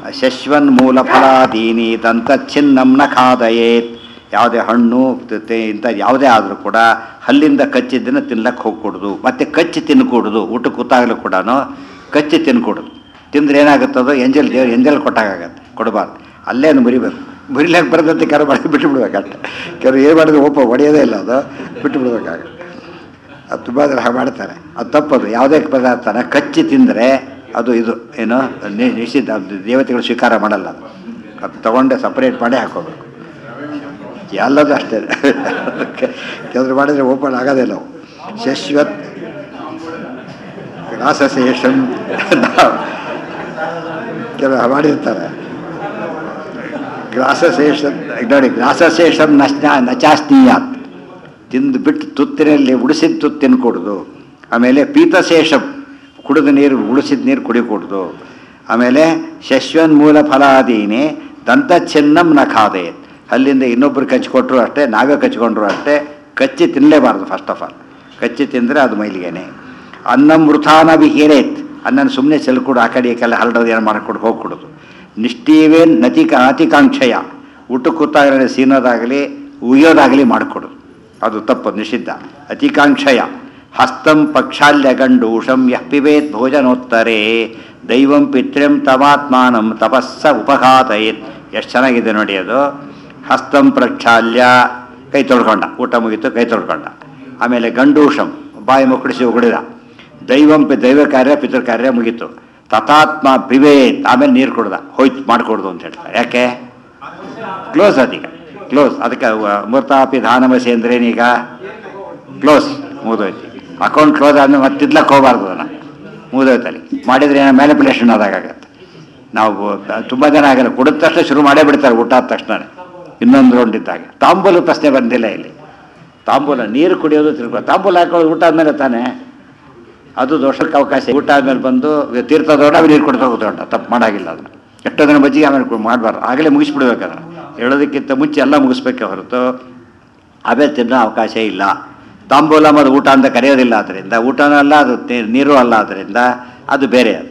ಶಶ್ವನ್ ಮೂಲ ಫಲಾದೀನಿ ದಂತಚ್ಛಿನ್ನಂ ನ ಖಾದಯೇತ್ ಯಾವುದೇ ಹಣ್ಣು ತ- ತೆ- ಇಂಥ ಯಾವುದೇ ಆದರೂ ಕೂಡ ಹಲ್ಲಿಂದ ಕಚ್ಚಿದ್ದನ್ನು ತಿನ್ಲಕ್ಕೆ ಹೋಗ್ಕೊಡುದು ಮತ್ತು ಕಚ್ಚಿ ತಿನ್ಕೊಡುದು ಊಟ ಕೂತಾಗಲೂ ಕೂಡ ಕಚ್ಚಿ ತಿನ್ಕೊಡುದು ತಿಂದ್ರೆ ಏನಾಗುತ್ತದೋ ಎಂಜಲ್ ದೇವ್ರು ಎಂಜಲ್ ಕೊಟ್ಟಾಗತ್ತೆ ಕೊಡಬಾರ್ದು ಅಲ್ಲೇ ಅದು ಮುರಿಬೇಕು ಮುರಿಲಕ್ಕೆ ಬರದಂತೆ ಕೆಲವು ಮಾಡಿ ಬಿಟ್ಟು ಬಿಡ್ಬೇಕಷ್ಟೆ ಕೆಲವು ಏನು ಮಾಡಿದ್ರೆ ಒಪ್ಪ ಹೊಡೆಯೋದೇ ಇಲ್ಲ ಅದು ಬಿಟ್ಟು ಬಿಡ್ಬೇಕಾಗತ್ತೆ ಅದು ತುಂಬ ಜನ ಹಾಗೆ ಮಾಡ್ತಾರೆ ಅದು ತಪ್ಪದು ಯಾವುದೇ ಪದಾರ್ಥನ ಕಚ್ಚಿ ತಿಂದರೆ ಅದು ಇದು ಏನು ನಿ- ನಿಷಿದ್ಧ ಅದು ದೇವತೆಗಳು ಸ್ವೀಕಾರ ಮಾಡಲ್ಲ ಅದು ಅದು ತಗೊಂಡೆ ಸಪ್ರೇಟ್ ಮಾಡಿ ಹಾಕೋಬೇಕು ಎಲ್ಲದೂ ಅಷ್ಟೇ ಕೆಲವರು ಮಾಡಿದರೆ ಓಪನ್ ಆಗೋದೇ ಇಲ್ಲ ಅವು ಶಶ್ವತ್ ರಾಸಶೇಷಂ ಕೆಲವು ಮಾಡಿರ್ತಾರೆ ಗ್ರಾಸಶೇಷ ನೋಡಿ ಗ್ರಾಸಶೇಷಂ ನಶ್ನ ನಚಾಸ್ನೀಯಾತ್ ತಿಂದು ಬಿಟ್ಟು ತುತ್ತಿನಲ್ಲಿ ಉಳಿಸಿದ ತುತ್ತು ತಿನ್ಕೊಡುದು ಆಮೇಲೆ ಪೀತಶೇಷಂ ಕುಡಿದ ನೀರು ಉಳಿಸಿದ ನೀರು ಕುಡಿಕೊಡುದು ಆಮೇಲೆ ಶಶ್ವನ್ಮೂಲ ಫಲಾದೀನಿ ದಂತಚ್ಛಿನ್ನಂ ನ ಖಾದೆ ಅಲ್ಲಿಂದ ಇನ್ನೊಬ್ರು ಕಚ್ಕೊಟ್ರು ಅಷ್ಟೇ ನಾವೇ ಕಚ್ಕೊಂಡ್ರು ಅಷ್ಟೇ ಕಚ್ಚಿ ತಿನ್ನಲೇಬಾರ್ದು ಫಸ್ಟ್ ಆಫ್ ಆಲ್ ಕಚ್ಚಿ ತಿಂದರೆ ಅದು ಮೈಲಿಗೆನೆ ಅನ್ನಂ ವೃಥಾನ ವಿಹೀರೇತ್ ಅನ್ನನ ಸುಮ್ಮನೆ ಚೆಲ್ಕೊಡು ಆ ಕಡೆ ಈ ಕಡೆ ಹರಡೋದು ಏನು ಮಾಡ್ಕೊಂಡು ಹೋಗ್ಕೊಡೋದು ನಿಷ್ಠೀವೇ ನತಿಕ ಅತಿಕಾಂಕ್ಷೆಯ ಊಟ ಕೂತಾಗಲೇ ಸೀನೋದಾಗಲಿ ಉಯ್ಯೋದಾಗಲಿ ಮಾಡಿಕೊಡು ಅದು ತಪ್ಪು ನಿಷಿದ್ಧ ಅತಿಕಾಂಕ್ಷೆಯ ಹಸ್ತಂ ಪಕ್ಷಾಲ್ಯ ಗಂಡೂಷಂ ಯಃ ಪಿಬೇತ್ ಭೋಜನೋತ್ತರೇ ದೈವಂ ಪಿತ್ರ್ಯಂ ತಮಾತ್ಮಾನಂ ತಪಸ್ಸ ಉಪಘಾತಯೇತ್ ಎಷ್ಟು ಚೆನ್ನಾಗಿದೆ ನೋಡಿ ಅದು ಹಸ್ತಂ ಪ್ರಕ್ಷಾಲ್ಯ ಕೈ ತೊಳ್ಕೊಂಡ ಊಟ ಮುಗೀತು ಕೈ ತೊಳ್ಕೊಂಡ ಆಮೇಲೆ ಗಂಡೂಷಂ ಬಾಯಿ ಮುಕ್ಕಳಿಸಿ ಉಗುಳಿದ ದೈವಂ ಪಿ ದೈವ ಕಾರ್ಯ ಪಿತೃ ಕಾರ್ಯ ಮುಗೀತು ತಥಾತ್ಮ ಪಿಬೇತ್ ಆಮೇಲೆ ನೀರು ಕುಡ್ದ ಹೋಯ್ತು ಮಾಡಿಕೊಡ್ದು ಅಂತ ಹೇಳ್ತಾರೆ ಯಾಕೆ ಕ್ಲೋಸ್ ಅದೀಗ ಕ್ಲೋಸ್ ಅದಕ್ಕೆ ಮೃತಾಪಿ ಧಾನಮಸಿ ಅಂದ್ರೇನೀಗ ಕ್ಲೋಸ್ ಮುಗಿದೋಯ್ತು ಅಕೌಂಟ್ ಕ್ಲೋಸ್ ಆದ್ಮೇಲೆ ಮತ್ತೆ ತಿದ್ಲಕ್ಕೆ ಹೋಗಬಾರ್ದು ಅದನ್ನು ಮುಗಿದೋಯ್ತಲ್ಲಿ ಮಾಡಿದ್ರೆ ಏನೋ ಮ್ಯಾನಿಪುಲೇಷನ್ ಆದಾಗತ್ತೆ ನಾವು ತುಂಬ ಜನ ಆಗಲ್ಲ ಕುಡಿದ ತಕ್ಷಣ ಶುರು ಮಾಡೇ ಬಿಡ್ತಾರೆ ಊಟ ಆದ ತಕ್ಷಣ ಇನ್ನೊಂದು ರೌಂಡ್ ಇದ್ದಾಗ ತಾಂಬೂಲ ಪ್ರಶ್ನೆ ಬಂದಿಲ್ಲ ಇಲ್ಲಿ ತಾಂಬೂಲ ನೀರು ಕುಡಿಯೋದು ತಿರ್ಕೊ ತಾಂಬೂಲ ಹಾಕೊಳ್ಳೋದು ಊಟ ಆದಮೇಲೆ ತಾನೇ ಅದು ದೋಷಕ್ಕೆ ಅವಕಾಶ ಊಟ ಆದ್ಮೇಲೆ ಬಂದು ತೀರ್ಥ ದೊಡ್ಡ ನೀರು ಕೊಡ್ತಾ ಕೂತ್ಕೊಂಡ ತಪ್ಪು ಮಾಡಾಗಿಲ್ಲ ಅದನ್ನು ಎಷ್ಟೋ ದಿನ ಬಜ್ಜಿಗೆ ಆಮೇಲೆ ಮಾಡಬಾರ್ದು ಆಗಲೇ ಮುಗಿಸ್ಬಿಡ್ಬೇಕು ಅದನ್ನು ಹೇಳೋದಕ್ಕಿಂತ ಮುಂಚೆ ಎಲ್ಲ ಮುಗಿಸ್ಬೇಕೆ ಹೊರತು ಆಮೇಲೆ ತಿನ್ನೋ ಅವಕಾಶ ಇಲ್ಲ ತಾಂಬೂಲ ಮತ್ತು ಊಟ ಅಂತ ಕರೆಯೋದಿಲ್ಲ ಅದರಿಂದ ಊಟನೂ ಅಲ್ಲ ಅದು ನೀ- ನೀರು ಅಲ್ಲ ಅದರಿಂದ ಅದು ಬೇರೆ ಅದು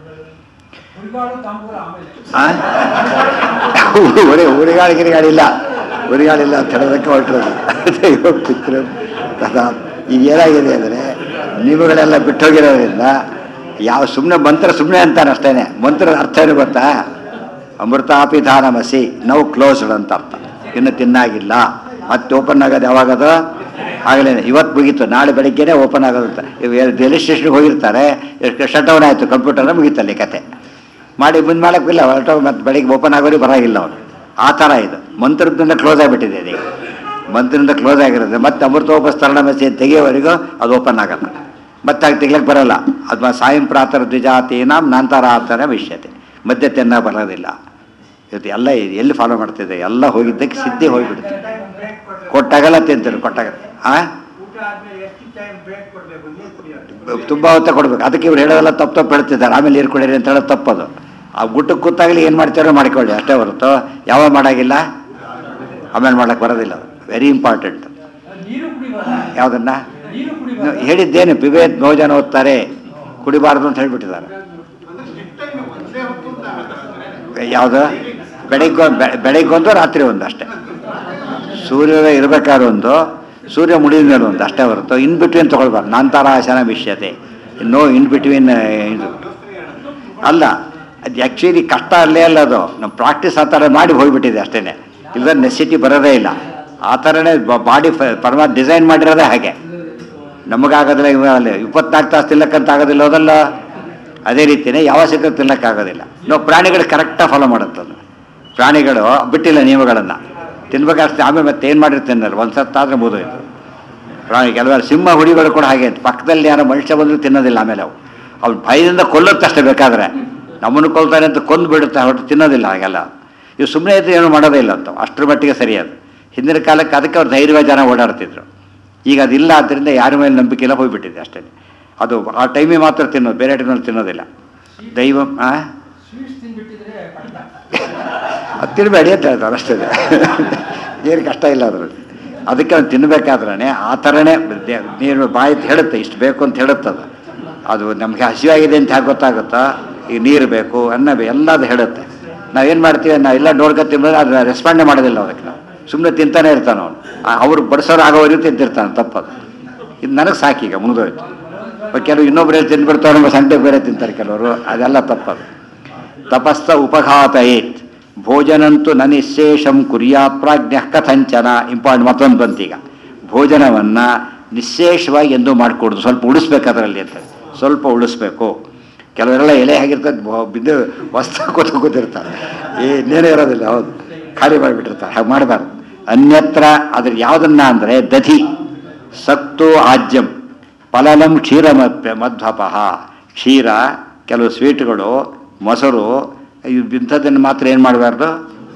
ಆ? ಉರಿ ಉರಿಗಾಳಿ ಗಿರಿಗಾಳಿಲ್ಲ ಉರಿಗಾಳಿಲ್ಲ ಅಂತ ಹೇಳೋದಕ್ಕೆ ಹೊರಟಿರೋದು ದೈವ ಪಿತೃ ತಥಾ ಈಗ ಏನಾಗಿದೆ ಅಂದರೆ ನೀವುಗಳೆಲ್ಲ ಬಿಟ್ಟೋಗಿರೋದ್ರಿಂದ ಯಾವ ಸುಮ್ಮನೆ ಮಂತ್ರ ಸುಮ್ಮನೆ ಅಂತಾನೆ ಅಷ್ಟೇನೆ ಮಂತ್ರದ ಅರ್ಥ ಏನು ಗೊತ್ತಾ ಅಮೃತಾಪಿ ಧಾನಮಸಿ ನೌ ಕ್ಲೋಸ್ಡ್ ಅಂತ ಅರ್ಥ ಇನ್ನು ತಿನ್ನಾಗಿಲ್ಲ ಮತ್ತೆ ಓಪನ್ ಆಗೋದು ಯಾವಾಗದು ಆಗಲೇ ಇವತ್ತು ಮುಗೀತು ನಾಳೆ ಬೆಳಿಗ್ಗೆನೇ ಓಪನ್ ಆಗೋದು ಅಂತ ಡೆಲ್ಲಿ ಸ್ಟೇಷನ್ಗೆ ಹೋಗಿರ್ತಾರೆ ಶಟ್ ಡೌನ್ ಆಯಿತು ಕಂಪ್ಯೂಟರ್ ಮುಗೀತಲ್ಲಿ ಕತೆ ಮಾಡಿ ಮುಂದೆ ಮಾಡೋಕ್ಕಿಲ್ಲ ಹೊರಟು ಮತ್ತೆ ಬೆಳಿಗ್ಗೆ ಓಪನ್ ಆಗೋರಿಗೆ ಬರೋಗಿಲ್ಲ ಅವನು ಆ ಥರ ಇದು ಮಂತ್ರದಿಂದ ಕ್ಲೋಸ್ ಆಗಿಬಿಟ್ಟಿದೆ ಇದೀಗ ಮಂತ್ರದಿಂದ ಕ್ಲೋಸ್ ಆಗಿರುತ್ತೆ ಮತ್ತೆ ಅಮೃತೋಪಸ್ತರಣ ಮೆಸೇಜ್ ತೆಗೆಯೋವರೆಗೂ ಅದು ಓಪನ್ ಆಗಲ್ಲ ಮತ್ತೆ ಆಗ ತೆಗಿಲಕ್ಕೆ ಬರಲ್ಲ ಅದು ಸಾಯಂ ಪ್ರಾತರ ದ್ವಿಜಾತೀನಾಂ ನಂತರಾತನ ವಿಷ್ಯತೆ ಮಧ್ಯೆ ತಿನ್ನ ಬರೋದಿಲ್ಲ ಇದು ಎಲ್ಲ ಇದು ಎಲ್ಲಿ ಫಾಲೋ ಮಾಡ್ತಿದೆ ಎಲ್ಲ ಹೋಗಿದ್ದಕ್ಕೆ ಸಿದ್ಧಿ ಹೋಗಿಬಿಡುತ್ತೆ ಕೊಟ್ಟಾಗಲ್ಲ ತಿಂತಾರೆ ಕೊಟ್ಟಾಗ ಆ ಊಟ ಆದ್ಮೇಲೆ ಎಷ್ಟು ಟೈಮ್ ಬ್ರೇಕ್ ಕೊಡ್ಬೇಕು ನೀರು ಕುಡಿಯೋದು ತುಂಬ ಹೊತ್ತ ಕೊಡ್ಬೇಕು ಅದಕ್ಕೆ ಇವ್ರು ಹೇಳೋದೆಲ್ಲ ತಪ್ಪು ತಪ್ಪು ಹೇಳ್ತಿದ್ದಾರೆ ಆಮೇಲೆ ನೀರು ಕುಡೀರಿ ಅಂತ ಹೇಳೋದು ತಪ್ಪದು ಆ ಊಟಕ್ಕೆ ಕೂತಾಗಲಿ ಏನು ಮಾಡ್ತಾರೋ ಮಾಡಿಕೊಳ್ಳಿ ಅಷ್ಟೇ ಹೊರತು ಯಾವಾಗ ಮಾಡಾಗಿಲ್ಲ ಆಮೇಲೆ ಮಾಡಕ್ಕೆ ಬರೋದಿಲ್ಲ ವೆರಿ ಇಂಪಾರ್ಟೆಂಟ್ ನೀರು ಕುಡಿಬಾರ್ದು ಯಾವುದನ್ನ ನೀರು ನೀವು ಕುಡಿಬಾರ್ದು ಹೇಳಿದ್ದೇನು ಪಿಬೇತ್ ಭೋಜನ ಓದ್ತಾರೆ ಕುಡಿಬಾರ್ದು ಅಂತ ಹೇಳ್ಬಿಟ್ಟಿದ್ದಾರೆ ಯಾವುದು ಬೆಳಿಗ್ಗೆ ಬೆ- ಬೆಳಿಗ್ಗೆ ಒಂದು ರಾತ್ರಿ ಒಂದು ಅಷ್ಟೇ ಸೂರ್ಯೋದಯ ಇರಬೇಕಾದ್ರೆ ಒಂದು ಸೂರ್ಯ ಮುಡಿದ ಮೇಲೆ ಒಂದು ಅಷ್ಟೇ ಹೊರತು ಇನ್ ಬಿಟ್ವೀನ್ ತೊಗೊಳ್ಬಾರ್ದು ನಾಂತರಾಶನ ವಿಷ್ಯತೆ ನೋ ಇನ್ ಬಿಟ್ವೀನ್ ಇದು ಅಲ್ಲ ಅದು ಆ್ಯಕ್ಚುಲಿ ಕಷ್ಟ ಅಲ್ಲೇ ಅಲ್ಲ ಅದು ನಮ್ಮ ಪ್ರಾಕ್ಟೀಸ್ ಆ ಥರ ಮಾಡಿ ಹೋಗ್ಬಿಟ್ಟಿದೆ ಅಷ್ಟೇ ಇಲ್ಲ ನೆಸಿಟಿ ಬರೋದೇ ಇಲ್ಲ ಆ ಥರನೇ ಬಾಡಿ ಪರಮಾತ್ಮ ಡಿಸೈನ್ ಮಾಡಿರೋದೇ ಹಾಗೆ ನಮಗಾಗೋದಿಲ್ಲ ಇವ ಅಲ್ಲಿ ಇಪ್ಪತ್ನಾಲ್ಕು ತಾಸು ತಿನ್ನಕ್ಕಂತ ಆಗೋದಿಲ್ಲ ಹೋದಲ್ಲ ಅದೇ ರೀತಿಯೇ ಯಾವ ಸಿಕ್ಕ ತಿನ್ನಕ್ಕಾಗೋದಿಲ್ಲ ನಾವು ಪ್ರಾಣಿಗಳು ಕರೆಕ್ಟಾಗಿ ಫಾಲೋ ಮಾಡುತ್ತದು ಪ್ರಾಣಿಗಳು ಬಿಟ್ಟಿಲ್ಲ ನಿಯಮಗಳನ್ನು ತಿನ್ಬೇಕಾದ್ರೆ ಆಮೇಲೆ ಮತ್ತೆ ಏನು ಮಾಡಿರ್ತೀನಲ್ಲ ಒಂದು ಸತ್ತಾದ್ರೆ ಮುಗಿದೋಯ್ತು ಪ್ರಾಣಿ ಕೆಲವರು ಸಿಂಹ ಹುಡಿಗಳು ಕೂಡ ಹಾಗೆ ಪಕ್ಕದಲ್ಲಿ ಯಾರೋ ಮನುಷ್ಯ ಬಂದರೂ ತಿನ್ನೋದಿಲ್ಲ ಆಮೇಲೆ ಅವು ಅವ್ನು ಭಯದಿಂದ ಕೊಲ್ಲುತ್ತಷ್ಟೇ ಬೇಕಾದ್ರೆ ನಮ್ಮನ್ನು ಕೊಲ್ತಾನೆ ಅಂತ ಕೊಂದು ಬಿಡುತ್ತೆ ಹೊರತು ತಿನ್ನೋದಿಲ್ಲ ಹಾಗೆಲ್ಲ ಇವು ಸುಮ್ಮನೆ ಇದ್ದು ಏನು ಮಾಡೋದೇ ಇಲ್ಲ ಅಂತ ಅಷ್ಟರ ಮಟ್ಟಿಗೆ ಸರಿಯಾದ ಹಿಂದಿನ ಕಾಲಕ್ಕೆ ಅದಕ್ಕೆ ಅವ್ರು ಧೈರ್ಯವಾಗಿ ಜನ ಓಡಾಡ್ತಿದ್ರು ಈಗ ಅದಿಲ್ಲ ಆದ್ದರಿಂದ ಯಾರ ಮೇಲೆ ನಂಬಿಕೆ ಇಲ್ಲ ಹೋಗ್ಬಿಟ್ಟಿದೆ ಅಷ್ಟೇ ಅದು ಆ ಟೈಮಿಗೆ ಮಾತ್ರ ತಿನ್ನೋದು ಬೇರೆ ಟೈಮಲ್ಲಿ ತಿನ್ನೋದಿಲ್ಲ ದೈವ ಆ ಸ್ವೀಟ್ಸ್ ತಿಂದ್ಬಿಟ್ಟಿದ್ರೆ ಕಷ್ಟ ಅದು ತಿನ್ನಬೇಡಿ ಅಂತ ಹೇಳ್ತಾರೆ ಅಷ್ಟೇ ಏನು ಕಷ್ಟ ಇಲ್ಲ ಅದರಲ್ಲಿ ಅದಕ್ಕೆ ಅವ್ನು ತಿನ್ನಬೇಕಾದ್ರೆ ಆ ಥರನೇ ದೇ- ನೀರು ಬಾಯಿ ಹೇಳುತ್ತೆ ಇಷ್ಟು ಬೇಕು ಅಂತ ಹೇಳುತ್ತೆ ಅದು ಅದು ನಮಗೆ ಹಸಿವಾಗಿದೆ ಅಂತ ಹೇಗೆ ಗೊತ್ತಾಗುತ್ತಾ ಈಗ ನೀರು ಬೇಕು ಅನ್ನ ಬೇಕು ಎಲ್ಲ ಅದು ಹೇಳುತ್ತೆ ನಾವೇನು ಮಾಡ್ತೀವಿ ನಾವೆಲ್ಲ ನೋಡ್ಕೊತೀವಿ ಅದು ರೆಸ್ಪಾಂಡೇ ಮಾಡೋದಿಲ್ಲ ಅದಕ್ಕೆ ನಾವು ಸುಮ್ಮನೆ ತಿಂತಾನೆ ಇರ್ತಾನೆ ಅವನು ಅವ್ರು ಬಡಿಸೋರು ಆಗೋವರೆಗೂ ತಿಂತಿರ್ತಾನೆ ತಪ್ಪದು ಇದು ನನಗೆ ಸಾಕೀಗ ಮುಗಿದೋಯ್ತು ಕೆಲವು ಇನ್ನೊಬ್ಬರೇ ತಿಂದ್ಬಿಡ್ತಾರೆ ನಮ್ಮ ಸಂಡೆ ಬೇರೆ ತಿಂತಾರೆ ಕೆಲವರು ಅದೆಲ್ಲ ತಪ್ಪದು ತಪಸ್ಸ ಉಪಘಾತಯೇತ್ ಭೋಜನಂತೂ ನನಿಶೇಷಂ ಕುರಿಯಾ ಪ್ರಾಜ್ಞ ಕಥಂಚನ ಇಂಪಾರ್ಟೆಂಟ್ ಮತ್ತೊಂದು ಬಂತೀಗ ಭೋಜನವನ್ನು ನಿಶೇಷವಾಗಿ ಎಂದೂ ಮಾಡಿಕೊಡುದು ಸ್ವಲ್ಪ ಉಳಿಸ್ಬೇಕು ಅದರಲ್ಲಿ ಅಂತ ಸ್ವಲ್ಪ ಉಳಿಸ್ಬೇಕು ಕೆಲವರೆಲ್ಲ ಎಲೆ ಆಗಿರ್ತದೆ ಬ- ಬಿದ್ದು ವಸ್ತು ಕೂತು ಕೂತಿರ್ತಾರೆ ಏನೇನೇ ಇರೋದಿಲ್ಲ ಹೌದು ಖಾಲಿ ಮಾಡಿಬಿಟ್ಟಿರ್ತಾರೆ ಹಾಗೆ ಮಾಡಬಾರ್ದು ಅನ್ಯತ್ರ ಅದ್ರ ಯಾವುದನ್ನ ಅಂದರೆ ದಧಿ ಸತ್ತು ಆಜ್ಯಂ ಫಲನಂ ಕ್ಷೀರ ಮಧ್ವಪಃ ಕ್ಷೀರ ಕೆಲವು ಸ್ವೀಟ್ಗಳು ಮೊಸರು ಇವು ಇಂಥದ್ದನ್ನು ಮಾತ್ರ ಏನು ಮಾಡಬಾರ್ದು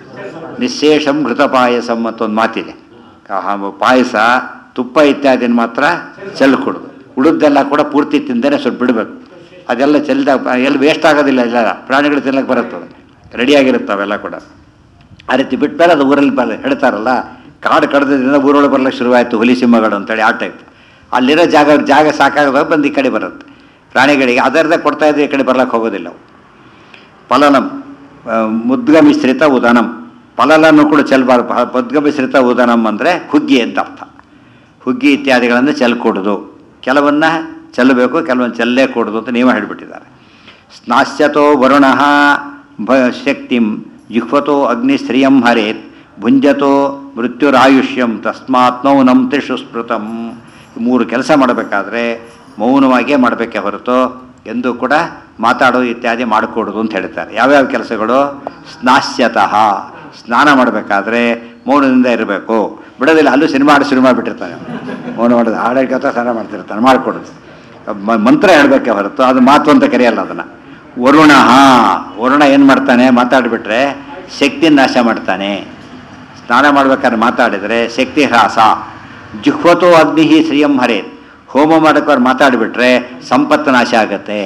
ನಿಶೇಷಂ ಘೃತ ಪಾಯಸಂ ಅಂತ ಒಂದು ಮಾತಿದೆ ಆ ಪಾಯಸ ತುಪ್ಪ ಇತ್ಯಾದಿನ ಮಾತ್ರ ಚೆಲ್ಲು ಕೊಡೋದು ಉಳಿದೆಲ್ಲ ಕೂಡ ಪೂರ್ತಿ ತಿಂದೇನೆ ಸ್ವಲ್ಪ ಬಿಡಬೇಕು ಅದೆಲ್ಲ ಚೆಲ್ದಾಗ ಎಲ್ಲಿ ವೇಸ್ಟ್ ಆಗೋದಿಲ್ಲ ಎಲ್ಲ ಪ್ರಾಣಿಗಳು ತಿನ್ನಕ್ಕೆ ಬರುತ್ತದೆ ರೆಡಿಯಾಗಿರುತ್ತೆ ಅವೆಲ್ಲ ಕೂಡ ಆ ರೀತಿ ಬಿಟ್ಮೇಲೆ ಅದು ಊರಲ್ಲಿ ಬರ ಹೇಳ್ತಾರಲ್ಲ ಕಾಡು ಕಡ್ದ್ರಿಂದ ಊರೊಳಗೆ ಬರ್ಲಿಕ್ಕೆ ಶುರುವಾಯಿತು ಹುಲಿ ಸಿಂಹಗಳು ಅಂತೇಳಿ ಆ ಟೈಪ್ ಅಲ್ಲಿರೋ ಜಾಗ ಜಾಗ ಸಾಕಾಗದಾಗ ಬಂದು ಈ ಕಡೆ ಬರುತ್ತೆ ಪ್ರಾಣಿಗಳಿಗೆ ಅದರದೇ ಕೊಡ್ತಾ ಇದ್ರೆ ಈ ಕಡೆ ಬರ್ಲಿಕ್ಕೆ ಹೋಗೋದಿಲ್ಲ ಅವು ಫಲನಂ ಆ, ಮುದ್ಗ ಮಿಶ್ರಿತ ಉದನಂ ಫಲಲನ್ನು ಕೂಡ ಚೆಲ್ಬಾರ್ದು ಮುದ್ಗ ಮಿಶ್ರಿತ ಉದನಂ ಅಂದರೆ ಹುಗ್ಗಿ ಅಂತ ಅರ್ಥ ಹುಗ್ಗಿ ಇತ್ಯಾದಿಗಳನ್ನು ಚೆಲ್ಕೊಡೋದು ಕೆಲವನ್ನ ಚೆಲ್ಲಬೇಕು ಕೆಲವೊಂದು ಚೆಲ್ಲೇ ಕೊಡೋದು ಅಂತ ನೀವು ಹೇಳಿಬಿಟ್ಟಿದ್ದಾರೆ ಸ್ನಾಸ್ಯತೋ ವರುಣ ಭ ಶಕ್ತಿಂ ಜಿಹ್ವತೋ ಅಗ್ನಿಶ್ರಿಯಂ ಹರೇತ್ ಭುಂಜತೋ ಮೃತ್ಯುರಾಯುಷ್ಯಂ ತಸ್ಮಾತ್ ಮೌನಂ ತ್ರಿಷು ಸ್ಮೃತಂ ಈ ಮೂರು ಕೆಲಸ ಮಾಡಬೇಕಾದ್ರೆ ಮೌನವಾಗಿಯೇ ಮಾಡಬೇಕೇ ಹೊರತು ಎಂದೂ ಕೂಡ ಮಾತಾಡೋದು ಇತ್ಯಾದಿ ಮಾಡಿಕೊಡೋದು ಅಂತ ಹೇಳ್ತಾರೆ ಯಾವ್ಯಾವ ಕೆಲಸಗಳು ಸ್ನಾಸ್ಯತಃ ಸ್ನಾನ ಮಾಡಬೇಕಾದ್ರೆ ಮೌನದಿಂದ ಇರಬೇಕು ಬಿಡೋದಿಲ್ಲ ಅಲ್ಲೂ ಸಿನಿಮಾ ಆಡಿ ಶುರು ಮಾಡಿಬಿಟ್ಟಿರ್ತಾನೆ ಮೌನ ಮಾಡೋದು ಹಾಡಾಡ್ಕೊತ ಸ್ನಾನ ಮಾಡ್ತಿರ್ತಾನೆ ಮಾಡಿಕೊಡೋದು ಮ- ಮಂತ್ರ ಹೇಳಬೇಕೆ ಹೊರತು ಅದು ಮಾತು ಅಂತ ಕರೆಯಲ್ಲ ಅದನ್ನು ವರುಣ ವರುಣ ಏನು ಮಾಡ್ತಾನೆ ಮಾತಾಡಿಬಿಟ್ರೆ ಶಕ್ತಿ ನಾಶ ಮಾಡ್ತಾನೆ ಸ್ನಾನ ಮಾಡ್ಬೇಕಾದ್ರೆ ಮಾತಾಡಿದರೆ ಶಕ್ತಿ ಹ್ರಾಸ ಜಿಹ್ವತೋ ಅಗ್ನಿ ಶ್ರೀಯಂ ಹರೇತ್ ಹೋಮ ಮಾಡೋಕ್ಕಾದ್ರೆ ಮಾತಾಡಿಬಿಟ್ರೆ ಸಂಪತ್ತು ನಾಶ ಆಗುತ್ತೆ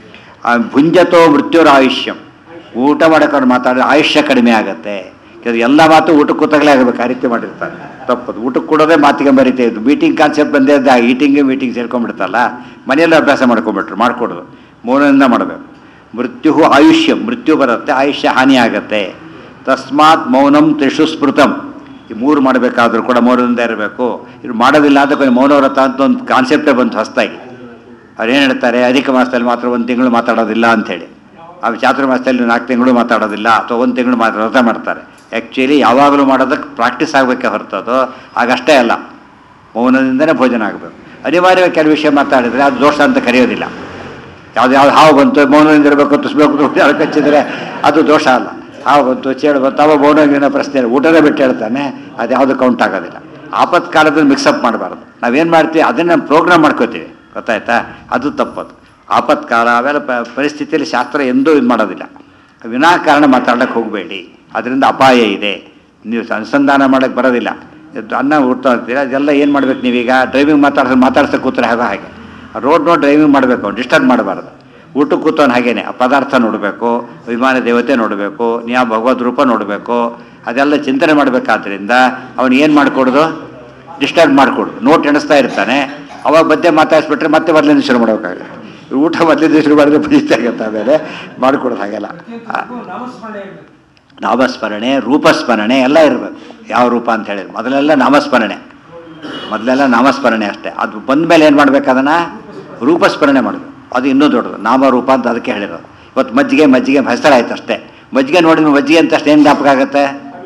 ಆ, ಭುಂಜತೋ ಮೃತ್ಯುರಾಯುಷ್ಯಂ ಊಟ ಮಾಡೋಕ್ಕಾದ್ರೆ ಮಾತಾಡಿದ್ರೆ ಆಯುಷ್ಯ ಕಡಿಮೆ ಆಗುತ್ತೆ ಕೆಲವು ಎಲ್ಲ ಮಾತು ಊಟಕ್ಕೆ ಕೂತಾಗಲೇ ಆಗಬೇಕು ಆ ರೀತಿ ಮಾಡಿರ್ತಾರೆ ತಪ್ಪದು ಊಟಕ್ಕೆ ಕೊಡೋದೇ ಮಾತಿಗೆ ಬರೀತೆ ಇದು ಮೀಟಿಂಗ್ ಕಾನ್ಸೆಪ್ಟ್ ಬಂದೇ ಇದ್ದ ಈಟಿಂಗ್ ಮೀಟಿಂಗ್ ಸೇರ್ಕೊಂಡ್ಬಿಡ್ತಲ್ಲ ಮನೆಯಲ್ಲೇ ಅಭ್ಯಾಸ ಮಾಡ್ಕೊಂಡ್ಬಿಟ್ರು ಮಾಡ್ಕೊಡೋದು ಮೌನದಿಂದ ಮಾಡಬೇಕು ಮೃತ್ಯು ಆಯುಷ್ಯ ಮೃತ್ಯು ಬರುತ್ತೆ ಆಯುಷ್ಯ ಹಾನಿ ಆಗುತ್ತೆ ತಸ್ಮಾತ್ ಮೌನಂ ತ್ರಿಷು ಸ್ಮೃತಂ ಈ ಮೂರು ಮಾಡಬೇಕಾದ್ರೂ ಕೂಡ ಮೌನದಿಂದ ಇರಬೇಕು ಇದು ಮಾಡೋದಿಲ್ಲ ಅಂತ ಕೊನೆ ಮೌನವ್ರತ ಅಂತ ಒಂದು ಕಾನ್ಸೆಪ್ಟೇ ಬಂತು ಹೊಸದಾಗಿ ಅವ್ರು ಏನು ಹೇಳ್ತಾರೆ ಅಧಿಕ ಮಾಸದಲ್ಲಿ ಮಾತ್ರ ಒಂದು ತಿಂಗಳು ಮಾತಾಡೋದಿಲ್ಲ ಅಂಥೇಳಿ ಆ ಚಾತುರ್ಮಾಸದಲ್ಲಿ ನಾಲ್ಕು ತಿಂಗಳು ಮಾತಾಡೋದಿಲ್ಲ ಅಥವಾ ಒಂದು ತಿಂಗಳು ಮಾತ್ರ ವ್ರತ ಮಾಡ್ತಾರೆ ಆ್ಯಕ್ಚುಲಿ ಯಾವಾಗಲೂ ಮಾಡೋದಕ್ಕೆ ಪ್ರಾಕ್ಟೀಸ್ ಆಗಬೇಕೆ ಹೊರತದು ಆಗಷ್ಟೇ ಅಲ್ಲ ಮೌನದಿಂದನೇ ಭೋಜನ ಆಗಬೇಕು ಅನಿವಾರ್ಯವಾಗಿ ಕೆಲವು ವಿಷಯ ಮಾತಾಡಿದರೆ ಅದು ದೋಷ ಅಂತ ಕರೆಯೋದಿಲ್ಲ ಯಾವ್ದು ಯಾವ್ದು ಹಾವು ಬಂತು ಮೌನದಿಂದ ಇರಬೇಕು ತುಸ್ಬೇಕು ಯಾರು ಕಚ್ಚಿದ್ರೆ ಅದು ದೋಷ ಅಲ್ಲ ಹಾವು ಬಂತು ಚೇಳು ಬಂತು ಅವ ಮೌನಗಿನ ಪ್ರಶ್ನೆ ಇಲ್ಲ. ಊಟನೇ ಬಿಟ್ಟು ಹೇಳ್ತಾನೆ ಅದು ಯಾವುದು ಕೌಂಟ್ ಆಗೋದಿಲ್ಲ ಆಪತ್ಕಾಲದಲ್ಲಿ ಮಿಕ್ಸಪ್ ಮಾಡಬಾರ್ದು ನಾವೇನು ಮಾಡ್ತೀವಿ ಅದನ್ನು ಪ್ರೋಗ್ರಾಮ್ ಮಾಡ್ಕೋತೀವಿ ಗೊತ್ತಾಯ್ತಾ ಅದು ತಪ್ಪದು ಆಪತ್ಕಾಲ ಅವೆಲ್ಲ ಪ ಪರಿಸ್ಥಿತಿಯಲ್ಲಿ ಶಾಸ್ತ್ರ ಎಂದೂ ಇದು ಮಾಡೋದಿಲ್ಲ ವಿನಾಕಾರಣ ಮಾತಾಡಕ್ಕೆ ಹೋಗಬೇಡಿ ಅದರಿಂದ ಅಪಾಯ ಇದೆ ನೀವು ಅನುಸಂಧಾನ ಮಾಡೋಕ್ಕೆ ಬರೋದಿಲ್ಲ ಇದು ಅನ್ನ ಊಟ ಅಂತೀರ ಅದೆಲ್ಲ ಏನು ಮಾಡ್ಬೇಕು ನೀವೀಗ ಡ್ರೈವಿಂಗ್ ಮಾತಾಡ್ಸ ಮಾತಾಡ್ಸಕ್ಕೆ ಕೂತ್ರೆ ಹಾಗೆ ಹಾಗೆ ರೋಡ್ ನೋಡಿ ಡ್ರೈವಿಂಗ್ ಮಾಡಬೇಕು ಡಿಸ್ಟರ್ಬ್ ಮಾಡಬಾರ್ದು ಊಟಕ್ಕೆ ಕೂತವನು ಹಾಗೇನೆ ಆ ಪದಾರ್ಥ ನೋಡಬೇಕು ವಿಮಾನ ದೇವತೆ ನೋಡಬೇಕು ನೀವು ಭಗವದ್ ರೂಪ ನೋಡಬೇಕು ಅದೆಲ್ಲ ಚಿಂತನೆ ಮಾಡಬೇಕಾದ್ರಿಂದ ಅವನು ಏನು ಮಾಡಿಕೊಡೋದು ಡಿಸ್ಟರ್ಬ್ ಮಾಡಿಕೊಡು ನೋಟ್ ಎಣಿಸ್ತಾ ಇರ್ತಾನೆ ಅವಾಗ ಮಧ್ಯೆ ಮಾತಾಡಿಸ್ಬಿಟ್ರೆ ಮತ್ತೆ ಮೊದಲಿಂದ ಶುರು ಮಾಡಬೇಕಾಗುತ್ತೆ ಊಟ ಮೊದಲಿಂದ ಶುರು ಮಾಡಿದ್ರೆ ಬರೀತಾ ಆಗುತ್ತೆ ಆಮೇಲೆ ಮಾಡಿಕೊಡೋದು ಹಾಗೆಲ್ಲ ಆ, ನಾಮಸ್ಮರಣೆ ಇರ್ಬೇಕು ನಾಮಸ್ಮರಣೆ ರೂಪಸ್ಮರಣೆ ಎಲ್ಲ ಇರಬೇಕು ಯಾವ ರೂಪ ಅಂತ ಹೇಳಿದ್ರು ಮೊದಲೆಲ್ಲ ನಾಮಸ್ಮರಣೆ ಮೊದಲೆಲ್ಲ ನಾಮಸ್ಮರಣೆ ಅಷ್ಟೇ ಅದು ಬಂದ ಮೇಲೆ ಏನು ಮಾಡ್ಬೇಕು ಅದನ್ನು ರೂಪಸ್ಮರಣೆ ಮಾಡಬೇಕು ಅದು ಇನ್ನೂ ದೊಡ್ಡದು ನಾಮರೂಪ ಅಂತ ಅದಕ್ಕೆ ಹೇಳಿರೋದು ಇವತ್ತು ಮಜ್ಜಿಗೆ ಮಜ್ಜಿಗೆ ಹೆಸರಾಯ್ತು ಅಷ್ಟೇ ಮಜ್ಜಿಗೆ ನೋಡಿದ್ರೆ ಮಜ್ಜಿಗೆ ಅಂತ ಅಷ್ಟು ಏನು ಜ್ಞಾಪಕ ಆಗುತ್ತೆ